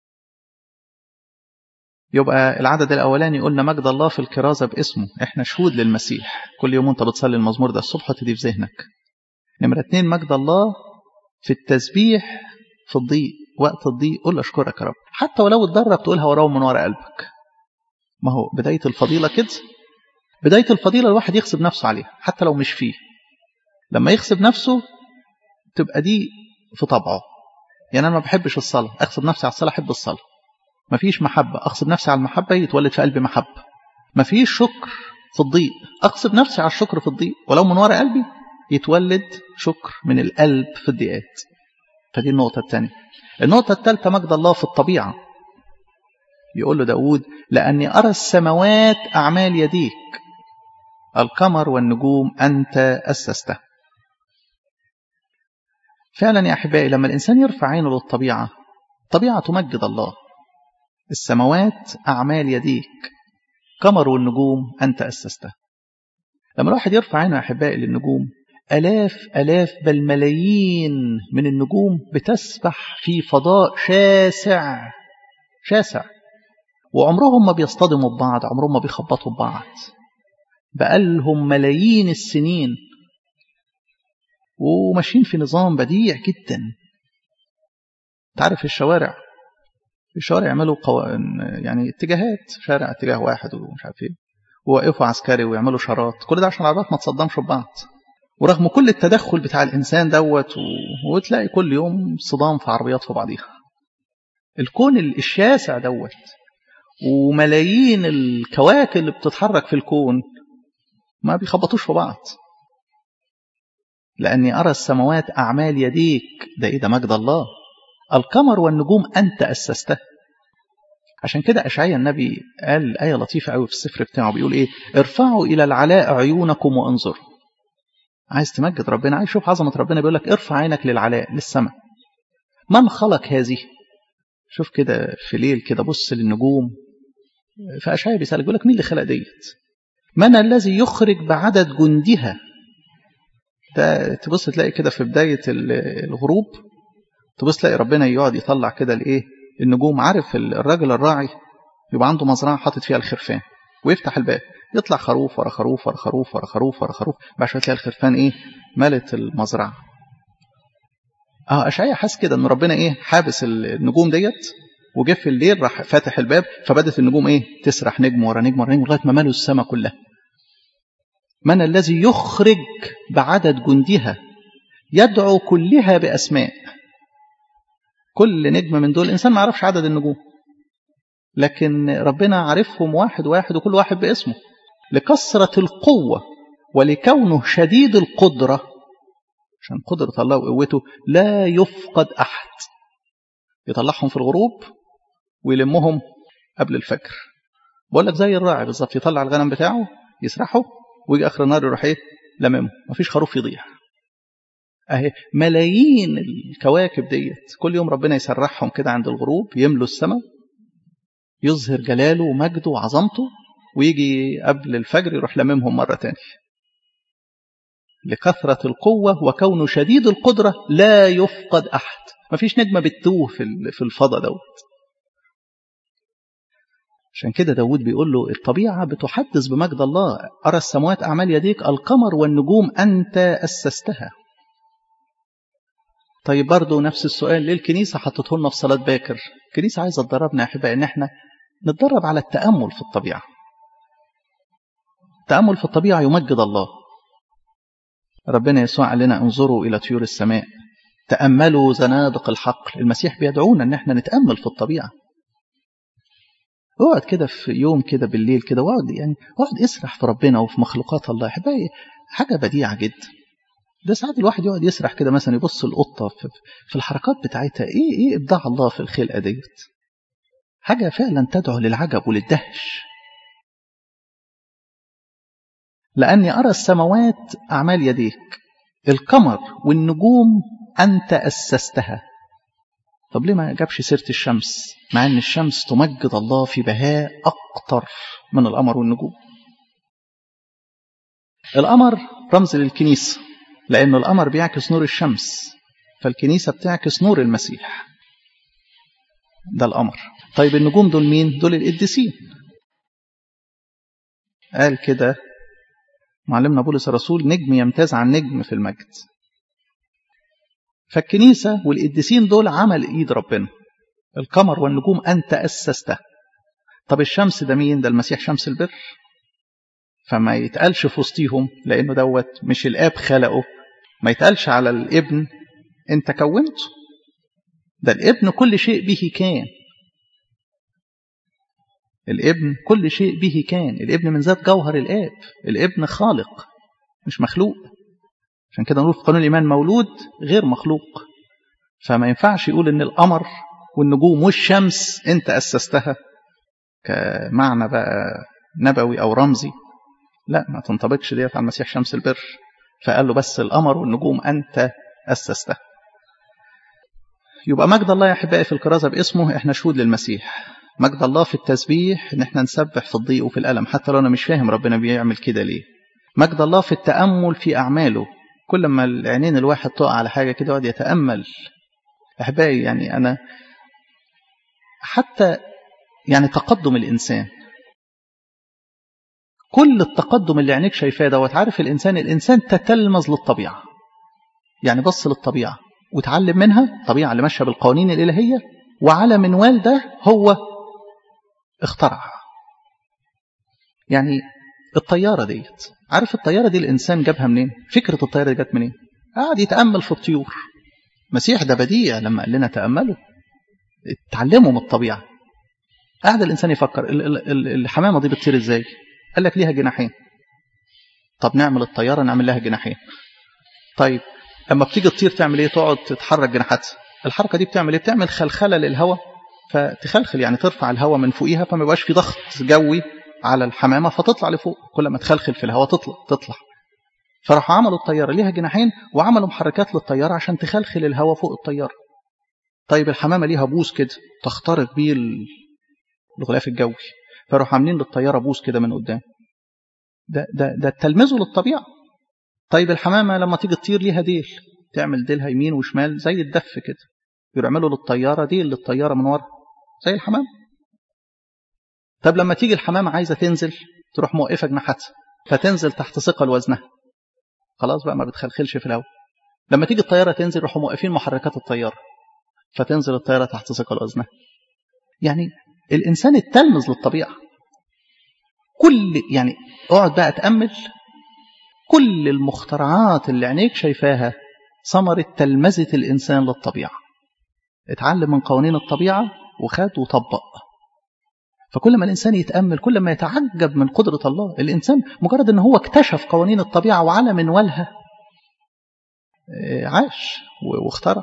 يبقى العدد الأولاني قلنا مجد الله في الكرازة باسمه احنا شهود للمسيح كل يوم انت بتصلي المزمور ده الصبح تدي في ذهنك نمرة اتنين مجد الله في التسبيح في الضيق وقت الضيق قول أشكرك يا رب حتى ولو اتدرب تقولها وراه من ورا قلبك ما هو بداية الفضيلة كده بداية الفضيلة الواحد يغصب نفسه عليها حتى لو مش فيه لما يغصب نفسه تبقى دي في طبعه يعني أنا ما بحبش الصلاة أغصب نفسي على الصلاة أحب الصلاة ما فيش محبة أغصب نفسي على المحبة يتولد في قلبي محبة ما فيش شكر في الضيق أغصب نفسي على الشكر في الضيق ولو من وراء قلبي يتولد شكر من القلب في الضيقات فدي النقطة الثانية النقطة الثالثة مجد الله في الطبيعة يقول له داود لأني أرى السماوات أعمال يديك القمر والنجوم أنت أسسته فعلا يا أحبائي لما الإنسان يرفع عينه للطبيعة الطبيعة تمجد الله السماوات أعمال يديك قمر والنجوم أنت أسسته لما الواحد يرفع عينه يا أحبائي للنجوم ألاف ألاف بل ملايين من النجوم بتسبح في فضاء شاسع شاسع وعمرهم ما بيصطدموا ببعض عمرهم ما بيخبطوا ببعض بقالهم ملايين السنين وماشيين في نظام بديع جدا تعرف الشوارع الشوارع يعملوا قو... يعني اتجاهات شارع اتجاه واحد ومش عارف ايه ووقفوا عسكري ويعملوا شارات كل ده عشان العربيات ما تصدمش ببعض ورغم كل التدخل بتاع الانسان دوت و... وتلاقي كل يوم صدام في عربيات في بعضيها الكون الشاسع دوت وملايين الكواكب اللي بتتحرك في الكون ما بيخبطوش في بعض لأني أرى السماوات أعمال يديك ده إيه ده مجد الله القمر والنجوم أنت أسسته عشان كده أشعيا النبي قال آية لطيفة قوي في السفر بتاعه بيقول إيه ارفعوا إلى العلاء عيونكم وانظروا عايز تمجد ربنا عايز تشوف عظمة ربنا بيقول لك ارفع عينك للعلاء للسماء من خلق هذه شوف كده في ليل كده بص للنجوم فأشعيا بيسألك بيقول لك مين اللي خلق ديت من الذي يخرج بعدد جندها تبص تلاقي كده في بداية الغروب تبص تلاقي ربنا يقعد يطلع كده الايه النجوم عارف الراجل الراعي يبقى عنده مزرعة حاطط فيها الخرفان ويفتح الباب يطلع خروف ورا خروف ورا خروف ورا خروف ورا خروف بعد شويه تلاقي الخرفان ايه ملت المزرعة اه اشعيا حس كده ان ربنا ايه حابس النجوم ديت وجه في الليل راح فاتح الباب فبدت النجوم ايه تسرح نجم ورا نجم ورا نجم لغايه ما ملوا السماء كلها من الذي يخرج بعدد جندها يدعو كلها باسماء كل نجم من دول الانسان ما يعرفش عدد النجوم لكن ربنا عارفهم واحد واحد وكل واحد باسمه لكثرة القوة ولكونه شديد القدرة عشان قدرة الله وقوته لا يفقد أحد يطلعهم في الغروب ويلمهم قبل الفجر بقول لك زي الراعي بالظبط يطلع الغنم بتاعه يسرحه ويجي اخر النهار يروح ايه لممه مفيش خروف يضيع اهي ملايين الكواكب ديت كل يوم ربنا يسرحهم كده عند الغروب يملوا السماء يظهر جلاله ومجده وعظمته ويجي قبل الفجر يروح لممهم مرة تاني لكثرة القوة وكونه شديد القدرة لا يفقد أحد مفيش نجمة بتتوه في الفضاء دوت عشان كده داود بيقول له الطبيعة بتحدث بمجد الله أرى السماوات أعمال يديك القمر والنجوم أنت أسستها طيب برضه نفس السؤال ليه الكنيسة حطته لنا في صلاة باكر الكنيسة عايزة تدربنا يا أحبائي إن إحنا نتدرب على التأمل في الطبيعة التأمل في الطبيعة يمجد الله ربنا يسوع قال لنا انظروا إلى طيور السماء تأملوا زنادق الحقل المسيح بيدعونا إن إحنا نتأمل في الطبيعة اقعد كده في يوم كده بالليل كده واقعد يعني اقعد اسرح في ربنا وفي مخلوقات الله احبائي حاجه بديعه جدا ده ساعات الواحد يقعد يسرح كده مثلا يبص القطه في, في الحركات بتاعتها ايه ايه ابداع الله في الخلقه ديت حاجه فعلا تدعو للعجب وللدهش لاني ارى السماوات اعمال يديك القمر والنجوم انت اسستها طب ليه ما جابش سيرة الشمس مع ان الشمس تمجد الله في بهاء اكتر من القمر والنجوم القمر رمز للكنيسة لأن القمر بيعكس نور الشمس فالكنيسة بتعكس نور المسيح ده القمر طيب النجوم دول مين؟ دول القديسين قال كده معلمنا بولس الرسول نجم يمتاز عن نجم في المجد فالكنيسة والقديسين دول عمل ايد ربنا القمر والنجوم انت اسسته طب الشمس ده مين ده المسيح شمس البر فما يتقالش في وسطيهم لانه دوت مش الاب خلقه ما يتقالش على الابن انت كونته ده الابن كل شيء به كان الابن كل شيء به كان الابن من ذات جوهر الآب الابن خالق مش مخلوق عشان كده نقول في قانون الإيمان مولود غير مخلوق فما ينفعش يقول إن القمر والنجوم والشمس أنت أسستها كمعنى بقى نبوي أو رمزي لا ما تنطبقش ديت على المسيح شمس البر فقال له بس القمر والنجوم أنت أسستها يبقى مجد الله يا أحبائي في الكرازة باسمه إحنا شهود للمسيح مجد الله في التسبيح إن إحنا نسبح في الضيق وفي الألم حتى لو أنا مش فاهم ربنا بيعمل كده ليه مجد الله في التأمل في أعماله كل ما العينين الواحد تقع على حاجة كده يقعد يتأمل أحبائي يعني أنا حتى يعني تقدم الإنسان كل التقدم اللي عينيك شايفاه دوت عارف الإنسان الإنسان تتلمذ للطبيعة يعني بص للطبيعة وتعلم منها الطبيعة اللي ماشية بالقوانين الإلهية وعلى منوال ده هو اخترعها يعني الطيارة ديت عارف الطيارة دي الإنسان جابها منين فكرة الطيارة دي جت منين قاعد يتأمل في الطيور مسيح ده بديع لما قال لنا تأملوا اتعلموا من الطبيعة قاعد الإنسان يفكر الحمامة دي بتطير إزاي قال لك ليها جناحين طب نعمل الطيارة نعمل لها جناحين طيب لما بتيجي تطير تعمل ايه تقعد تتحرك جناحاتها الحركة دي بتعمل ايه بتعمل خلخلة للهواء فتخلخل يعني ترفع الهواء من فوقيها فما يبقاش في ضغط جوي على الحمامة فتطلع لفوق كل ما تخلخل في الهواء تطلع تطلع فراحوا عملوا الطيارة ليها جناحين وعملوا محركات للطيارة عشان تخلخل الهواء فوق الطيارة طيب الحمامة ليها بوز كده تخترق بيه الغلاف الجوي فراحوا عاملين للطيارة بوز كده من قدام ده ده ده تلمذه للطبيعة طيب الحمامة لما تيجي تطير ليها ديل تعمل ديلها يمين وشمال زي الدف كده يعملوا للطيارة ديل للطيارة من ورا زي الحمام طب لما تيجي الحمامة عايزة تنزل تروح موقفة جناحاتها فتنزل تحت ثقل وزنها خلاص بقى ما بتخلخلش في الهواء لما تيجي الطيارة تنزل يروحوا موقفين محركات الطيارة فتنزل الطيارة تحت ثقل وزنها يعني الإنسان التلمذ للطبيعة كل يعني اقعد بقى تأمل كل المخترعات اللي عينيك شايفاها ثمرة تلمذة الإنسان للطبيعة اتعلم من قوانين الطبيعة وخد وطبق فكل ما الإنسان يتأمل كل ما يتعجب من قدرة الله الإنسان مجرد أنه هو اكتشف قوانين الطبيعة وعلى منوالها عاش واخترع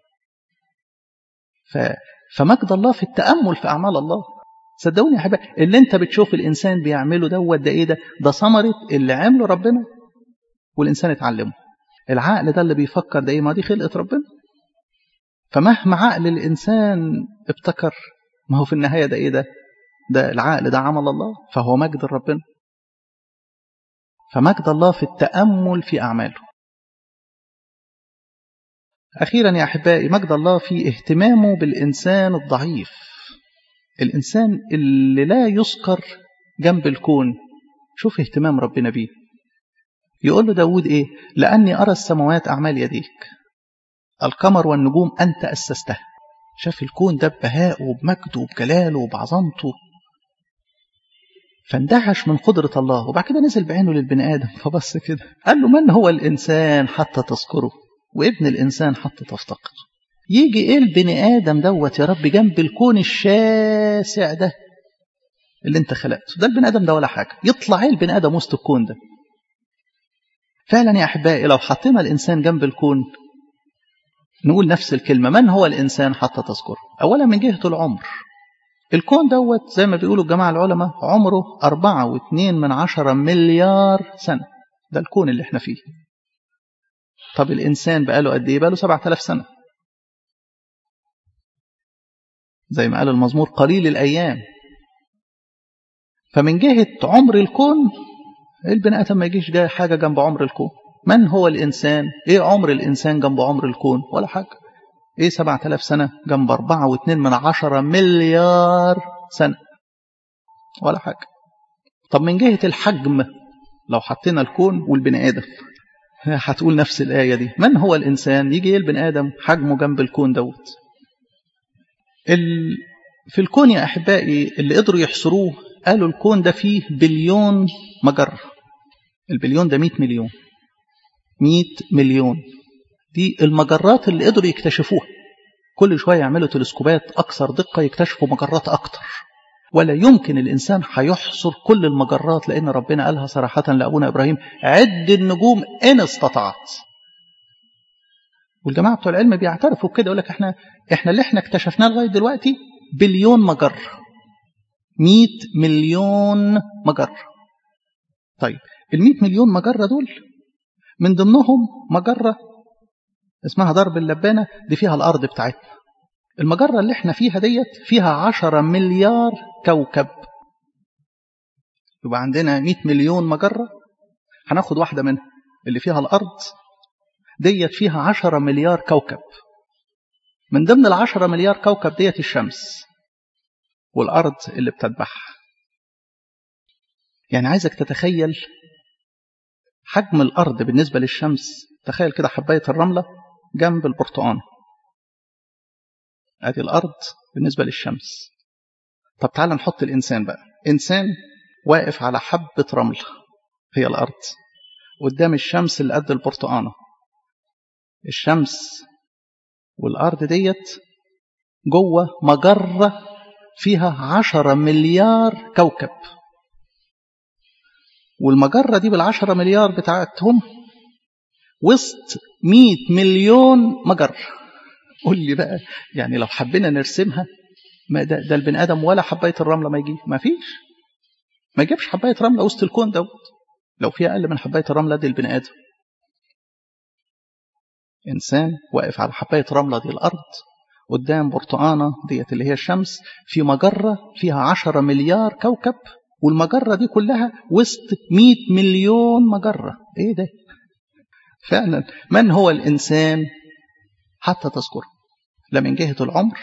فمجد الله في التأمل في أعمال الله صدقوني يا حبايبي اللي انت بتشوف الإنسان بيعمله دوت ده إيه ده ده ثمرة اللي عمله ربنا والإنسان اتعلمه العقل ده اللي بيفكر ده إيه ما دي خلقة ربنا فمهما عقل الإنسان ابتكر ما هو في النهاية ده إيه ده ده العقل ده عمل الله فهو مجد ربنا فمجد الله في التأمل في أعماله أخيرا يا أحبائي مجد الله في اهتمامه بالإنسان الضعيف الإنسان اللي لا يذكر جنب الكون شوف اهتمام ربنا بيه يقول له داود إيه لأني أرى السماوات أعمال يديك القمر والنجوم أنت أسستها شاف الكون ده ببهائه وبمجده وبجلاله وبعظمته فاندهش من قدرة الله وبعد كده نزل بعينه للبني آدم فبص كده قال له من هو الإنسان حتى تذكره وابن الإنسان حتى تفتقر يجي إيه البني آدم دوت يا رب جنب الكون الشاسع ده اللي انت خلقته ده البني آدم ده ولا حاجة يطلع ايه البني آدم وسط الكون ده فعلا يا أحبائي لو حطينا الإنسان جنب الكون نقول نفس الكلمة من هو الإنسان حتى تذكره أولا من جهة العمر الكون دوت زي ما بيقولوا الجماعة العلماء عمره أربعة واثنين من عشرة مليار سنة ده الكون اللي احنا فيه طب الإنسان بقاله قد إيه بقاله سبعة آلاف سنة زي ما قال المزمور قليل الأيام فمن جهة عمر الكون البني آدم ما يجيش جاي حاجة جنب عمر الكون من هو الإنسان إيه عمر الإنسان جنب عمر الكون ولا حاجة إيه سبعة آلاف سنة جنب أربعة واثنين من عشرة مليار سنة ولا حاجة طب من جهة الحجم لو حطينا الكون والبني آدم هتقول نفس الآية دي من هو الإنسان يجي البني آدم حجمه جنب الكون دوت ال... في الكون يا أحبائي اللي قدروا يحصروه قالوا الكون ده فيه بليون مجرة البليون ده 100 مليون 100 مليون دي المجرات اللي قدروا يكتشفوها كل شوية يعملوا تلسكوبات أكثر دقة يكتشفوا مجرات أكتر ولا يمكن الإنسان هيحصر كل المجرات لأن ربنا قالها صراحة لأبونا إبراهيم عد النجوم إن استطعت والجماعة بتوع العلم بيعترفوا بكده يقول لك احنا احنا اللي احنا اكتشفناه لغاية دلوقتي بليون مجرة 100 مليون مجرة طيب ال 100 مليون مجرة دول من ضمنهم مجرة اسمها درب اللبانة دي فيها الأرض بتاعتنا المجرة اللي احنا فيها ديت فيها 10 مليار كوكب يبقى عندنا 100 مليون مجرة هناخد واحدة منها اللي فيها الأرض ديت فيها 10 مليار كوكب من ضمن ال 10 مليار كوكب ديت الشمس والأرض اللي بتتبعها يعني عايزك تتخيل حجم الأرض بالنسبة للشمس تخيل كده حباية الرملة جنب البرتقان ادي الارض بالنسبه للشمس طب تعال نحط الانسان بقى انسان واقف على حبه رمل هي الارض قدام الشمس اللي قد البرتقانه الشمس والارض ديت جوه مجره فيها عشرة مليار كوكب والمجرة دي بالعشرة مليار بتاعتهم وسط مئة مليون مجرة قول لي بقى يعني لو حبينا نرسمها ما ده, ده البني ادم ولا حبايه الرمله ما يجي ما فيش ما يجيبش حبايه رمله وسط الكون دوت لو في اقل من حبايه الرمله دي البني ادم انسان واقف على حبايه رمله دي الارض قدام برتقانه ديت اللي هي الشمس في مجره فيها عشرة مليار كوكب والمجره دي كلها وسط 100 مليون مجره ايه ده فعلا من هو الانسان حتى تذكره لا من جهة العمر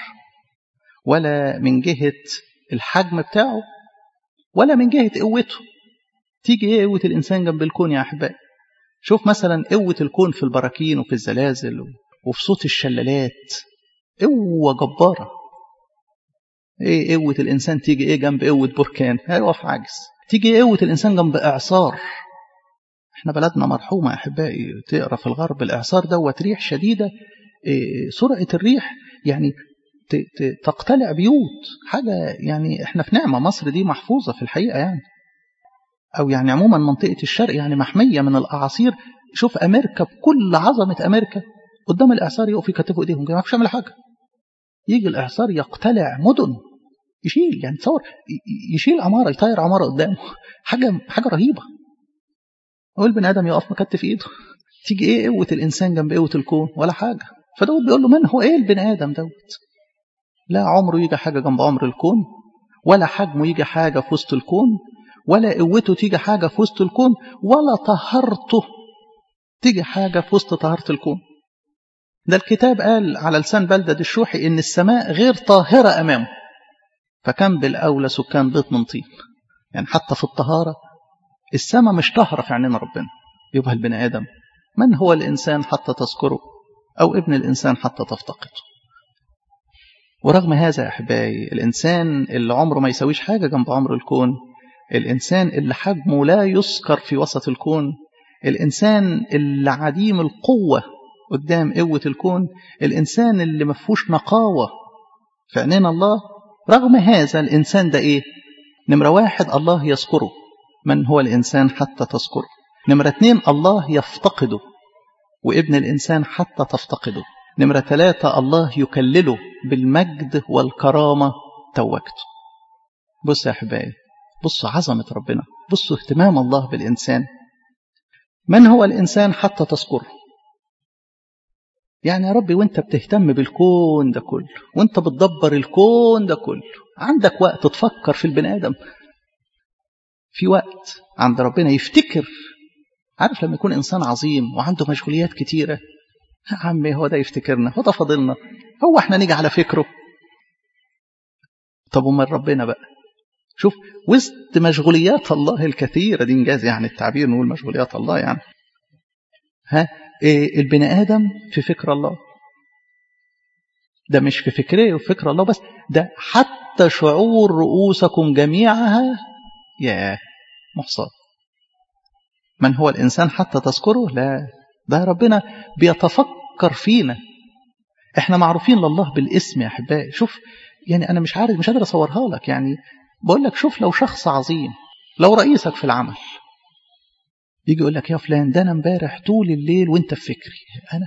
ولا من جهة الحجم بتاعه ولا من جهة قوته تيجي ايه قوة الإنسان جنب الكون يا أحبائي شوف مثلا قوة الكون في البراكين وفي الزلازل وفي صوت الشلالات قوة جبارة ايه قوة الإنسان تيجي ايه جنب قوة بركان هيقف عاجز تيجي ايه قوة الإنسان جنب إعصار احنا بلدنا مرحومة يا أحبائي تقرا في الغرب الإعصار دوت ريح شديدة سرعة الريح يعني تقتلع بيوت حاجة يعني احنا في نعمة مصر دي محفوظة في الحقيقة يعني أو يعني عموما منطقة الشرق يعني محمية من الأعاصير شوف أمريكا بكل عظمة أمريكا قدام الإعصار يقف يكتفوا إيديهم ما فيش يعمل حاجة يجي الإعصار يقتلع مدن يشيل يعني تصور يشيل عمارة يطير عمارة قدامه حاجة حاجة رهيبة هو البني آدم يقف مكتف إيده تيجي إيه قوة الإنسان جنب قوة الكون ولا حاجة فداود بيقول له من هو ايه البني ادم دوت لا عمره يجي حاجه جنب عمر الكون ولا حجمه يجي حاجه في وسط الكون ولا قوته تيجي حاجه في وسط الكون ولا طهارته تيجي حاجه في وسط طهاره الكون ده الكتاب قال على لسان بلدة الشوحي ان السماء غير طاهره امامه فكان بالاولى سكان بيت من طين يعني حتى في الطهاره السماء مش طاهره في عينين ربنا يبقى البني ادم من هو الانسان حتى تذكره أو ابن الإنسان حتى تفتقده ورغم هذا يا أحبائي الإنسان اللي عمره ما يسويش حاجة جنب عمر الكون الإنسان اللي حجمه لا يذكر في وسط الكون الإنسان اللي عديم القوة قدام قوة الكون الإنسان اللي ما فيهوش نقاوة في عينين الله رغم هذا الإنسان ده إيه نمرة واحد الله يذكره من هو الإنسان حتى تذكره نمرة اتنين الله يفتقده وابن الإنسان حتى تفتقده نمرة ثلاثة الله يكلله بالمجد والكرامة توجته بص يا أحبائي بصوا عظمة ربنا بصوا اهتمام الله بالإنسان من هو الإنسان حتى تذكره يعني يا ربي وانت بتهتم بالكون ده كله وانت بتدبر الكون ده كله عندك وقت تفكر في البني آدم في وقت عند ربنا يفتكر عارف لما يكون إنسان عظيم وعنده مشغوليات كتيرة يا عمي هو ده يفتكرنا هو ده فاضلنا هو احنا نيجي على فكره طب ومن ربنا بقى شوف وسط مشغوليات الله الكثيرة دي انجاز يعني التعبير نقول مشغوليات الله يعني ها إيه البني آدم في فكر الله ده مش في فكره وفي فكر الله بس ده حتى شعور رؤوسكم جميعها يا محصاد من هو الإنسان حتى تذكره لا ده ربنا بيتفكر فينا احنا معروفين لله بالاسم يا احبائي شوف يعني انا مش عارف مش قادر اصورها لك يعني بقول لك شوف لو شخص عظيم لو رئيسك في العمل يجي يقول لك يا فلان ده انا امبارح طول الليل وانت في فكري انا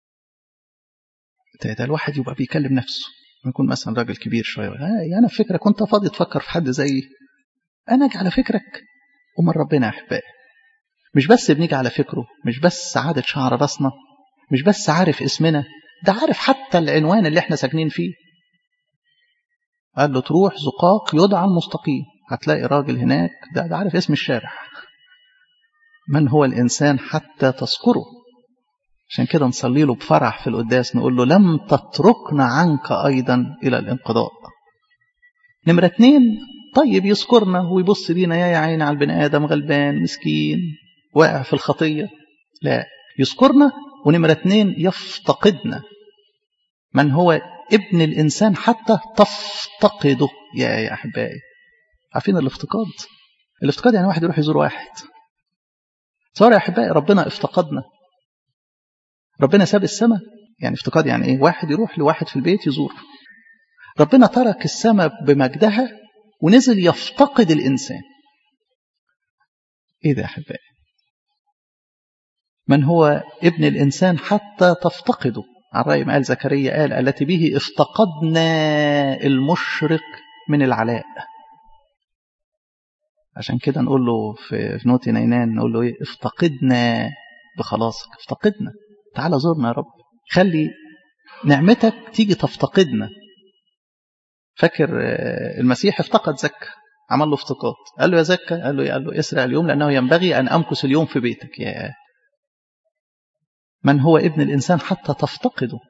ده, ده الواحد يبقى بيكلم نفسه يكون مثلا راجل كبير شويه آه انا في فكرك كنت فاضي تفكر في حد زيي انا اجي على فكرك ومن ربنا يا احبائي مش بس بنيجي على فكره مش بس عادة شعر راسنا مش بس عارف اسمنا ده عارف حتى العنوان اللي احنا ساكنين فيه قال له تروح زقاق يدعى المستقيم هتلاقي راجل هناك ده, ده عارف اسم الشارع من هو الإنسان حتى تذكره عشان كده نصلي له بفرح في القداس نقول له لم تتركنا عنك أيضا إلى الانقضاء نمرة اتنين طيب يذكرنا ويبص لينا يا عيني على البني آدم غلبان مسكين واقع في الخطية لا يذكرنا ونمرة اتنين يفتقدنا من هو ابن الإنسان حتى تفتقده يا يا أحبائي عارفين الافتقاد الافتقاد يعني واحد يروح يزور واحد صار يا أحبائي ربنا افتقدنا ربنا ساب السماء يعني افتقاد يعني ايه واحد يروح لواحد في البيت يزور ربنا ترك السماء بمجدها ونزل يفتقد الإنسان ايه ده يا أحبائي من هو ابن الإنسان حتى تفتقده عن رأي ما قال زكريا قال التي به افتقدنا المشرق من العلاء عشان كده نقول له في نوتي نينان نقول له ايه افتقدنا بخلاصك افتقدنا تعال زورنا يا رب خلي نعمتك تيجي تفتقدنا فاكر المسيح افتقد زكا عمل له افتقاد قال له يا زكا قال له قال له اسرع اليوم لانه ينبغي ان امكث اليوم في بيتك يا من هو ابن الانسان حتى تفتقده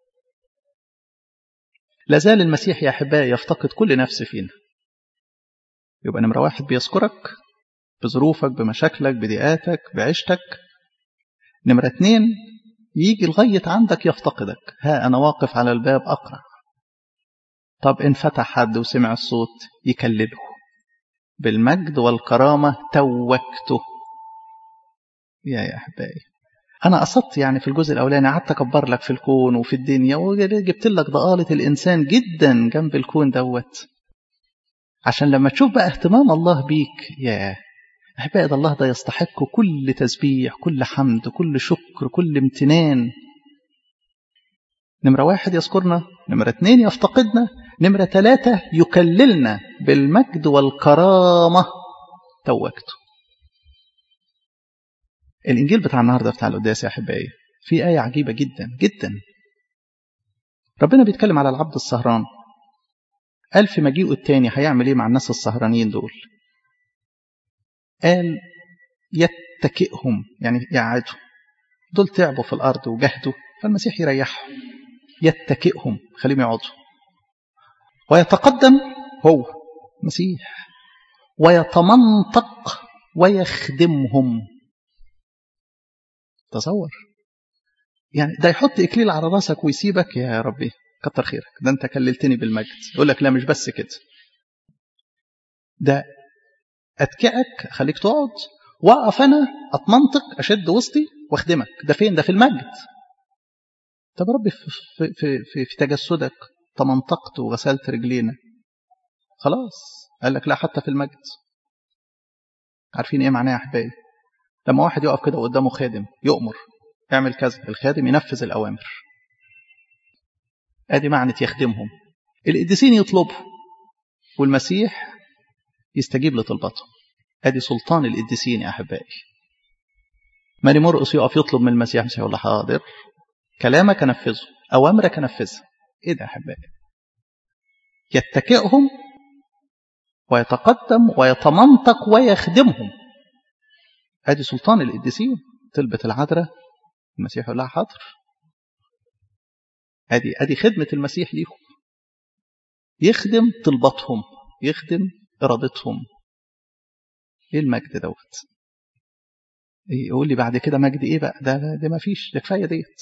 لازال المسيح يا احبائي يفتقد كل نفس فينا يبقى نمره واحد بيذكرك بظروفك بمشاكلك بضيقاتك بعيشتك نمره اتنين يجي لغايه عندك يفتقدك ها انا واقف على الباب اقرع طب ان فتح حد وسمع الصوت يكلله بالمجد والكرامه توكته يا يا احبائي انا قصدت يعني في الجزء الاولاني قعدت اكبر لك في الكون وفي الدنيا وجبت لك ضآلة الانسان جدا جنب الكون دوت عشان لما تشوف بقى اهتمام الله بيك يا احبائي ده الله ده يستحق كل تسبيح كل حمد كل شكر كل امتنان نمرة واحد يذكرنا نمرة اتنين يفتقدنا نمرة ثلاثة يكللنا بالمجد والكرامة توكته الإنجيل بتاع النهاردة بتاع القداس يا أحبائي في آية عجيبة جدا جدا ربنا بيتكلم على العبد السهران قال في مجيئه التاني هيعمل ايه مع الناس السهرانين دول قال يتكئهم يعني يقعدهم دول تعبوا في الأرض وجهدوا فالمسيح يريحهم يتكئهم خليهم يقعدوا ويتقدم هو مسيح ويتمنطق ويخدمهم تصور يعني ده يحط إكليل على راسك ويسيبك يا ربي كتر خيرك ده انت كللتني بالمجد يقول لك لا مش بس كده ده اتكئك خليك تقعد واقف انا اتمنطق اشد وسطي واخدمك ده فين ده في المجد طب ربي في, في, في, في, في تجسدك تمنطقت وغسلت رجلينا خلاص قال لك لا حتى في المجد عارفين ايه معناه يا احبائي لما واحد يقف كده قدامه خادم يؤمر اعمل كذا الخادم ينفذ الاوامر ادي معنى يخدمهم القديسين يطلبوا والمسيح يستجيب لطلباتهم ادي سلطان القديسين يا احبائي ماري مرقس يقف يطلب من المسيح المسيح يقول له حاضر كلامك انفذه اوامرك انفذها ايه ده يا احبائي يتكئهم ويتقدم ويتمنطق ويخدمهم ادي سلطان القديسين تلبة العذراء المسيح يقول لها حاضر ادي ادي خدمة المسيح ليهم يخدم طلباتهم يخدم ارادتهم ايه المجد دوت يقول لي بعد كده مجد ايه بقى ده ده ما فيش ده كفايه ديت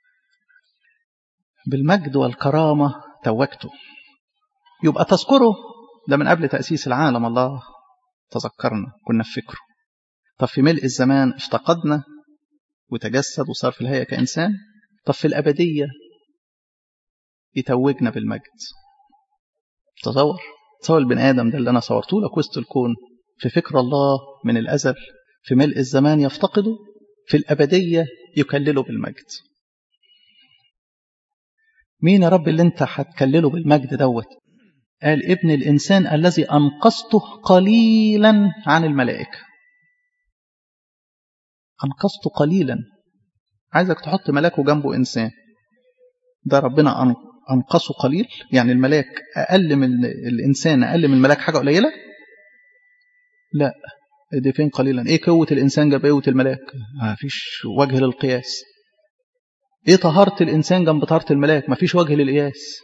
بالمجد والكرامه توجته يبقى تذكره ده من قبل تاسيس العالم الله تذكرنا كنا في فكره طب في ملء الزمان افتقدنا وتجسد وصار في الهيئه كانسان طب في الابديه يتوجنا بالمجد تصور تصور البني آدم ده اللي أنا صورته لك وسط الكون في فكر الله من الأزل في ملء الزمان يفتقده في الأبدية يكلله بالمجد مين يا رب اللي انت هتكلله بالمجد دوت قال ابن الإنسان الذي أنقذته قليلا عن الملائكة أنقذته قليلا عايزك تحط ملاك جنبه إنسان ده ربنا أنقصه قليل يعني الملاك أقل من الإنسان أقل من الملاك حاجة قليلة لا دي فين قليلا ايه قوة الإنسان جنب قوة الملاك ما فيش وجه للقياس ايه طهارة الإنسان جنب طهارة الملاك ما فيش وجه للقياس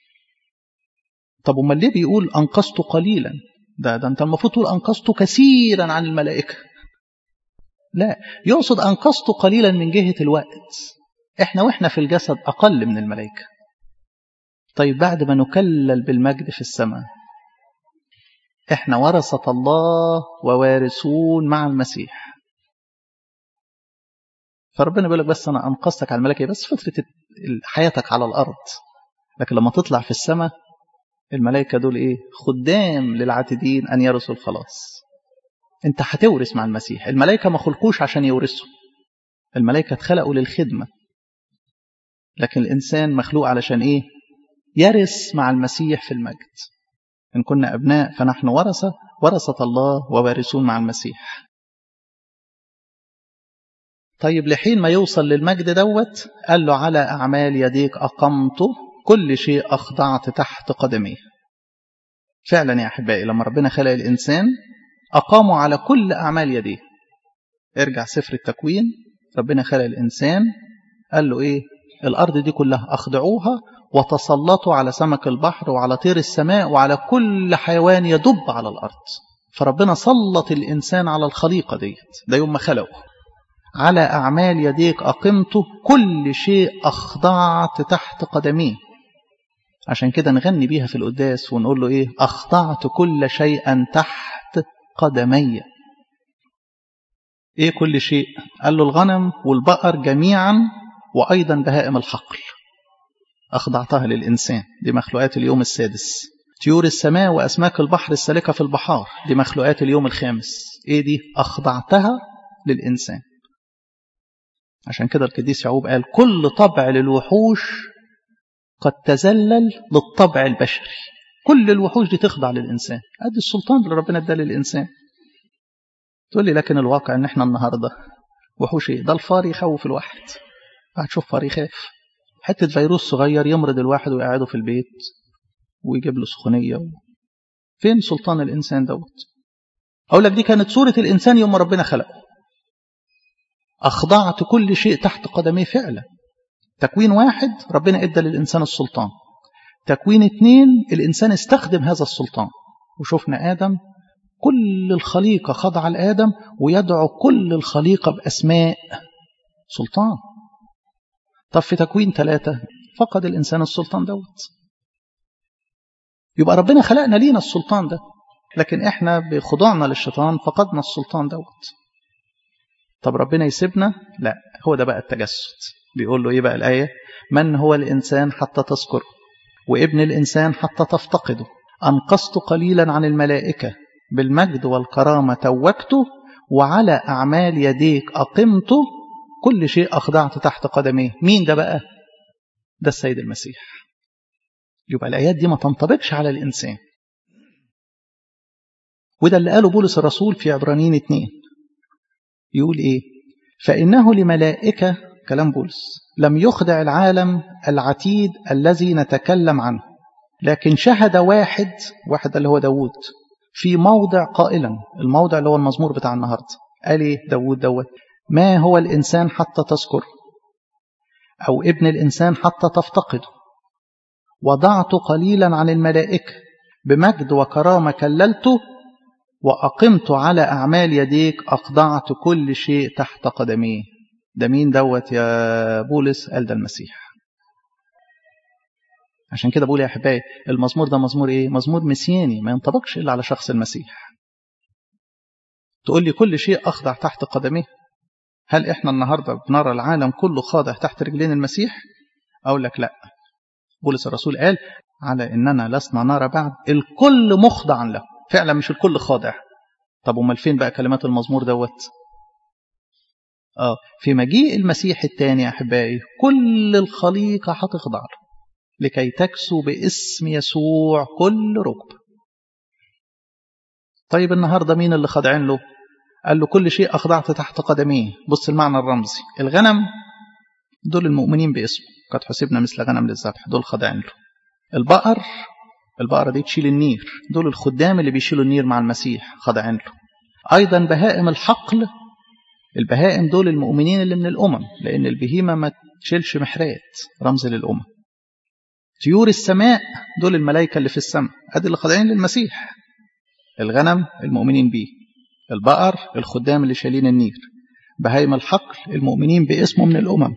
طب امال ليه بيقول أنقذته قليلا ده, ده انت المفروض تقول أنقذته كثيرا عن الملائكة لا يقصد أنقذته قليلا من جهة الوقت احنا واحنا في الجسد أقل من الملائكة طيب بعد ما نكلل بالمجد في السماء احنا ورثة الله ووارثون مع المسيح فربنا بيقول لك بس انا انقذتك على الملائكه بس فتره حياتك على الارض لكن لما تطلع في السماء الملائكه دول ايه خدام للعاتدين ان يرثوا الخلاص انت هتورث مع المسيح الملائكه ما خلقوش عشان يورثوا الملائكه اتخلقوا للخدمه لكن الانسان مخلوق علشان ايه يرث مع المسيح في المجد إن كنا أبناء فنحن ورثة ورثة الله ووارثون مع المسيح طيب لحين ما يوصل للمجد دوت قال له على أعمال يديك أقمته كل شيء أخضعت تحت قدميه فعلا يا أحبائي لما ربنا خلق الإنسان أقاموا على كل أعمال يديه ارجع سفر التكوين ربنا خلق الإنسان قال له إيه الأرض دي كلها أخضعوها وتسلطوا على سمك البحر وعلى طير السماء وعلى كل حيوان يدب على الأرض فربنا سلط الإنسان على الخليقة ديت ده يوم ما خلقه على أعمال يديك أقمته كل شيء أخضعت تحت قدميه عشان كده نغني بيها في القداس ونقول له إيه أخضعت كل شيء تحت قدمي إيه كل شيء قال له الغنم والبقر جميعا وأيضا بهائم الحقل أخضعتها للإنسان دي مخلوقات اليوم السادس طيور السماء وأسماك البحر السالكة في البحار دي مخلوقات اليوم الخامس إيه دي أخضعتها للإنسان عشان كده القديس يعقوب قال كل طبع للوحوش قد تزلل للطبع البشري كل الوحوش دي تخضع للإنسان ادي السلطان اللي ربنا اداه للإنسان تقول لي لكن الواقع ان احنا النهارده وحوش ايه ده الفار يخوف الواحد هتشوف فار يخاف حتة فيروس صغير يمرض الواحد ويقعده في البيت ويجيب له سخونية فين سلطان الإنسان دوت أقول لك دي كانت صورة الإنسان يوم ربنا خلقه أخضعت كل شيء تحت قدميه فعلا تكوين واحد ربنا إدى للإنسان السلطان تكوين اتنين الإنسان استخدم هذا السلطان وشفنا آدم كل الخليقة خضع لآدم ويدعو كل الخليقة بأسماء سلطان طب في تكوين ثلاثة فقد الإنسان السلطان دوت يبقى ربنا خلقنا لينا السلطان ده لكن احنا بخضوعنا للشيطان فقدنا السلطان دوت طب ربنا يسيبنا لا هو ده بقى التجسد بيقول له ايه بقى الآية من هو الإنسان حتى تذكره وابن الإنسان حتى تفتقده أنقصت قليلا عن الملائكة بالمجد والكرامة توجته وعلى أعمال يديك أقمته كل شيء أخضعت تحت قدميه مين ده بقى ده السيد المسيح يبقى الآيات دي ما تنطبقش على الإنسان وده اللي قاله بولس الرسول في عبرانيين اتنين يقول إيه فإنه لملائكة كلام بولس لم يخدع العالم العتيد الذي نتكلم عنه لكن شهد واحد واحد اللي هو داود في موضع قائلا الموضع اللي هو المزمور بتاع النهاردة قال ايه داود دوت ما هو الإنسان حتى تذكر أو ابن الإنسان حتى تفتقده وضعت قليلا عن الملائكة بمجد وكرامة كللته وأقمت على أعمال يديك أخضعت كل شيء تحت قدميه ده مين دوت يا بولس قال ده المسيح عشان كده بقول يا أحبائي المزمور ده مزمور إيه مزمور مسياني ما ينطبقش إلا على شخص المسيح تقول لي كل شيء أخضع تحت قدميه هل إحنا النهاردة بنرى العالم كله خاضع تحت رجلين المسيح أقول لك لا بولس الرسول قال على إننا لسنا نرى بعد الكل مخضع له فعلا مش الكل خاضع طب امال فين بقى كلمات المزمور دوت اه في مجيء المسيح الثاني يا احبائي كل الخليقه هتخضع له لكي تكسو باسم يسوع كل ركب طيب النهارده مين اللي خاضعين له قال له كل شيء اخضعت تحت قدميه بص المعنى الرمزي الغنم دول المؤمنين باسمه قد حسبنا مثل غنم للذبح دول خاضعين له البقر البقرة دي تشيل النير دول الخدام اللي بيشيلوا النير مع المسيح خاضعين له أيضا بهائم الحقل البهائم دول المؤمنين اللي من الأمم لأن البهيمة ما تشيلش محرات رمز للأمم طيور السماء دول الملائكة اللي في السماء أدي اللي خاضعين للمسيح الغنم المؤمنين بيه البقر الخدام اللي شايلين النير بهائم الحقل المؤمنين باسمه من الأمم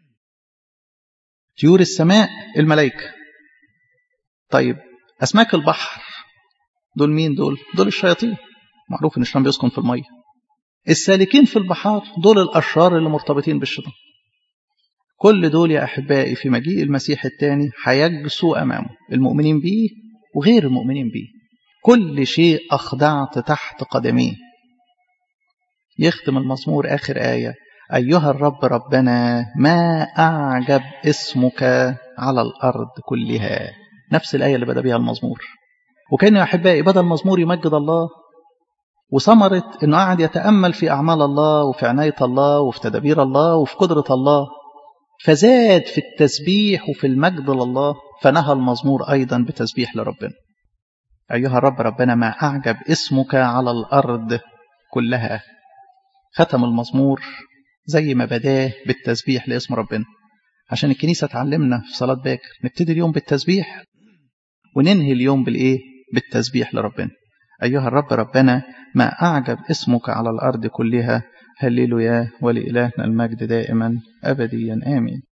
طيور السماء الملائكة طيب أسماك البحر دول مين دول؟ دول الشياطين معروف إن الشيطان بيسكن في المية السالكين في البحار دول الأشرار اللي مرتبطين بالشيطان كل دول يا أحبائي في مجيء المسيح الثاني هيجسوا أمامه المؤمنين بيه وغير المؤمنين بيه كل شيء أخضعت تحت قدميه يختم المزمور آخر آية أيها الرب ربنا ما أعجب اسمك على الأرض كلها نفس الآية اللي بدأ بها المزمور وكان يا أحبائي بدأ المزمور يمجد الله وثمرة أنه قاعد يتأمل في أعمال الله وفي عناية الله وفي تدابير الله وفي قدرة الله فزاد في التسبيح وفي المجد لله فنهى المزمور أيضا بتسبيح لربنا أيها الرب ربنا ما أعجب اسمك على الأرض كلها ختم المزمور زي ما بداه بالتسبيح لاسم ربنا عشان الكنيسة تعلمنا في صلاة باكر نبتدي اليوم بالتسبيح وننهي اليوم بالإيه؟ بالتسبيح لربنا أيها الرب ربنا ما أعجب اسمك على الأرض كلها هللوا يا ولإلهنا المجد دائما أبديا آمين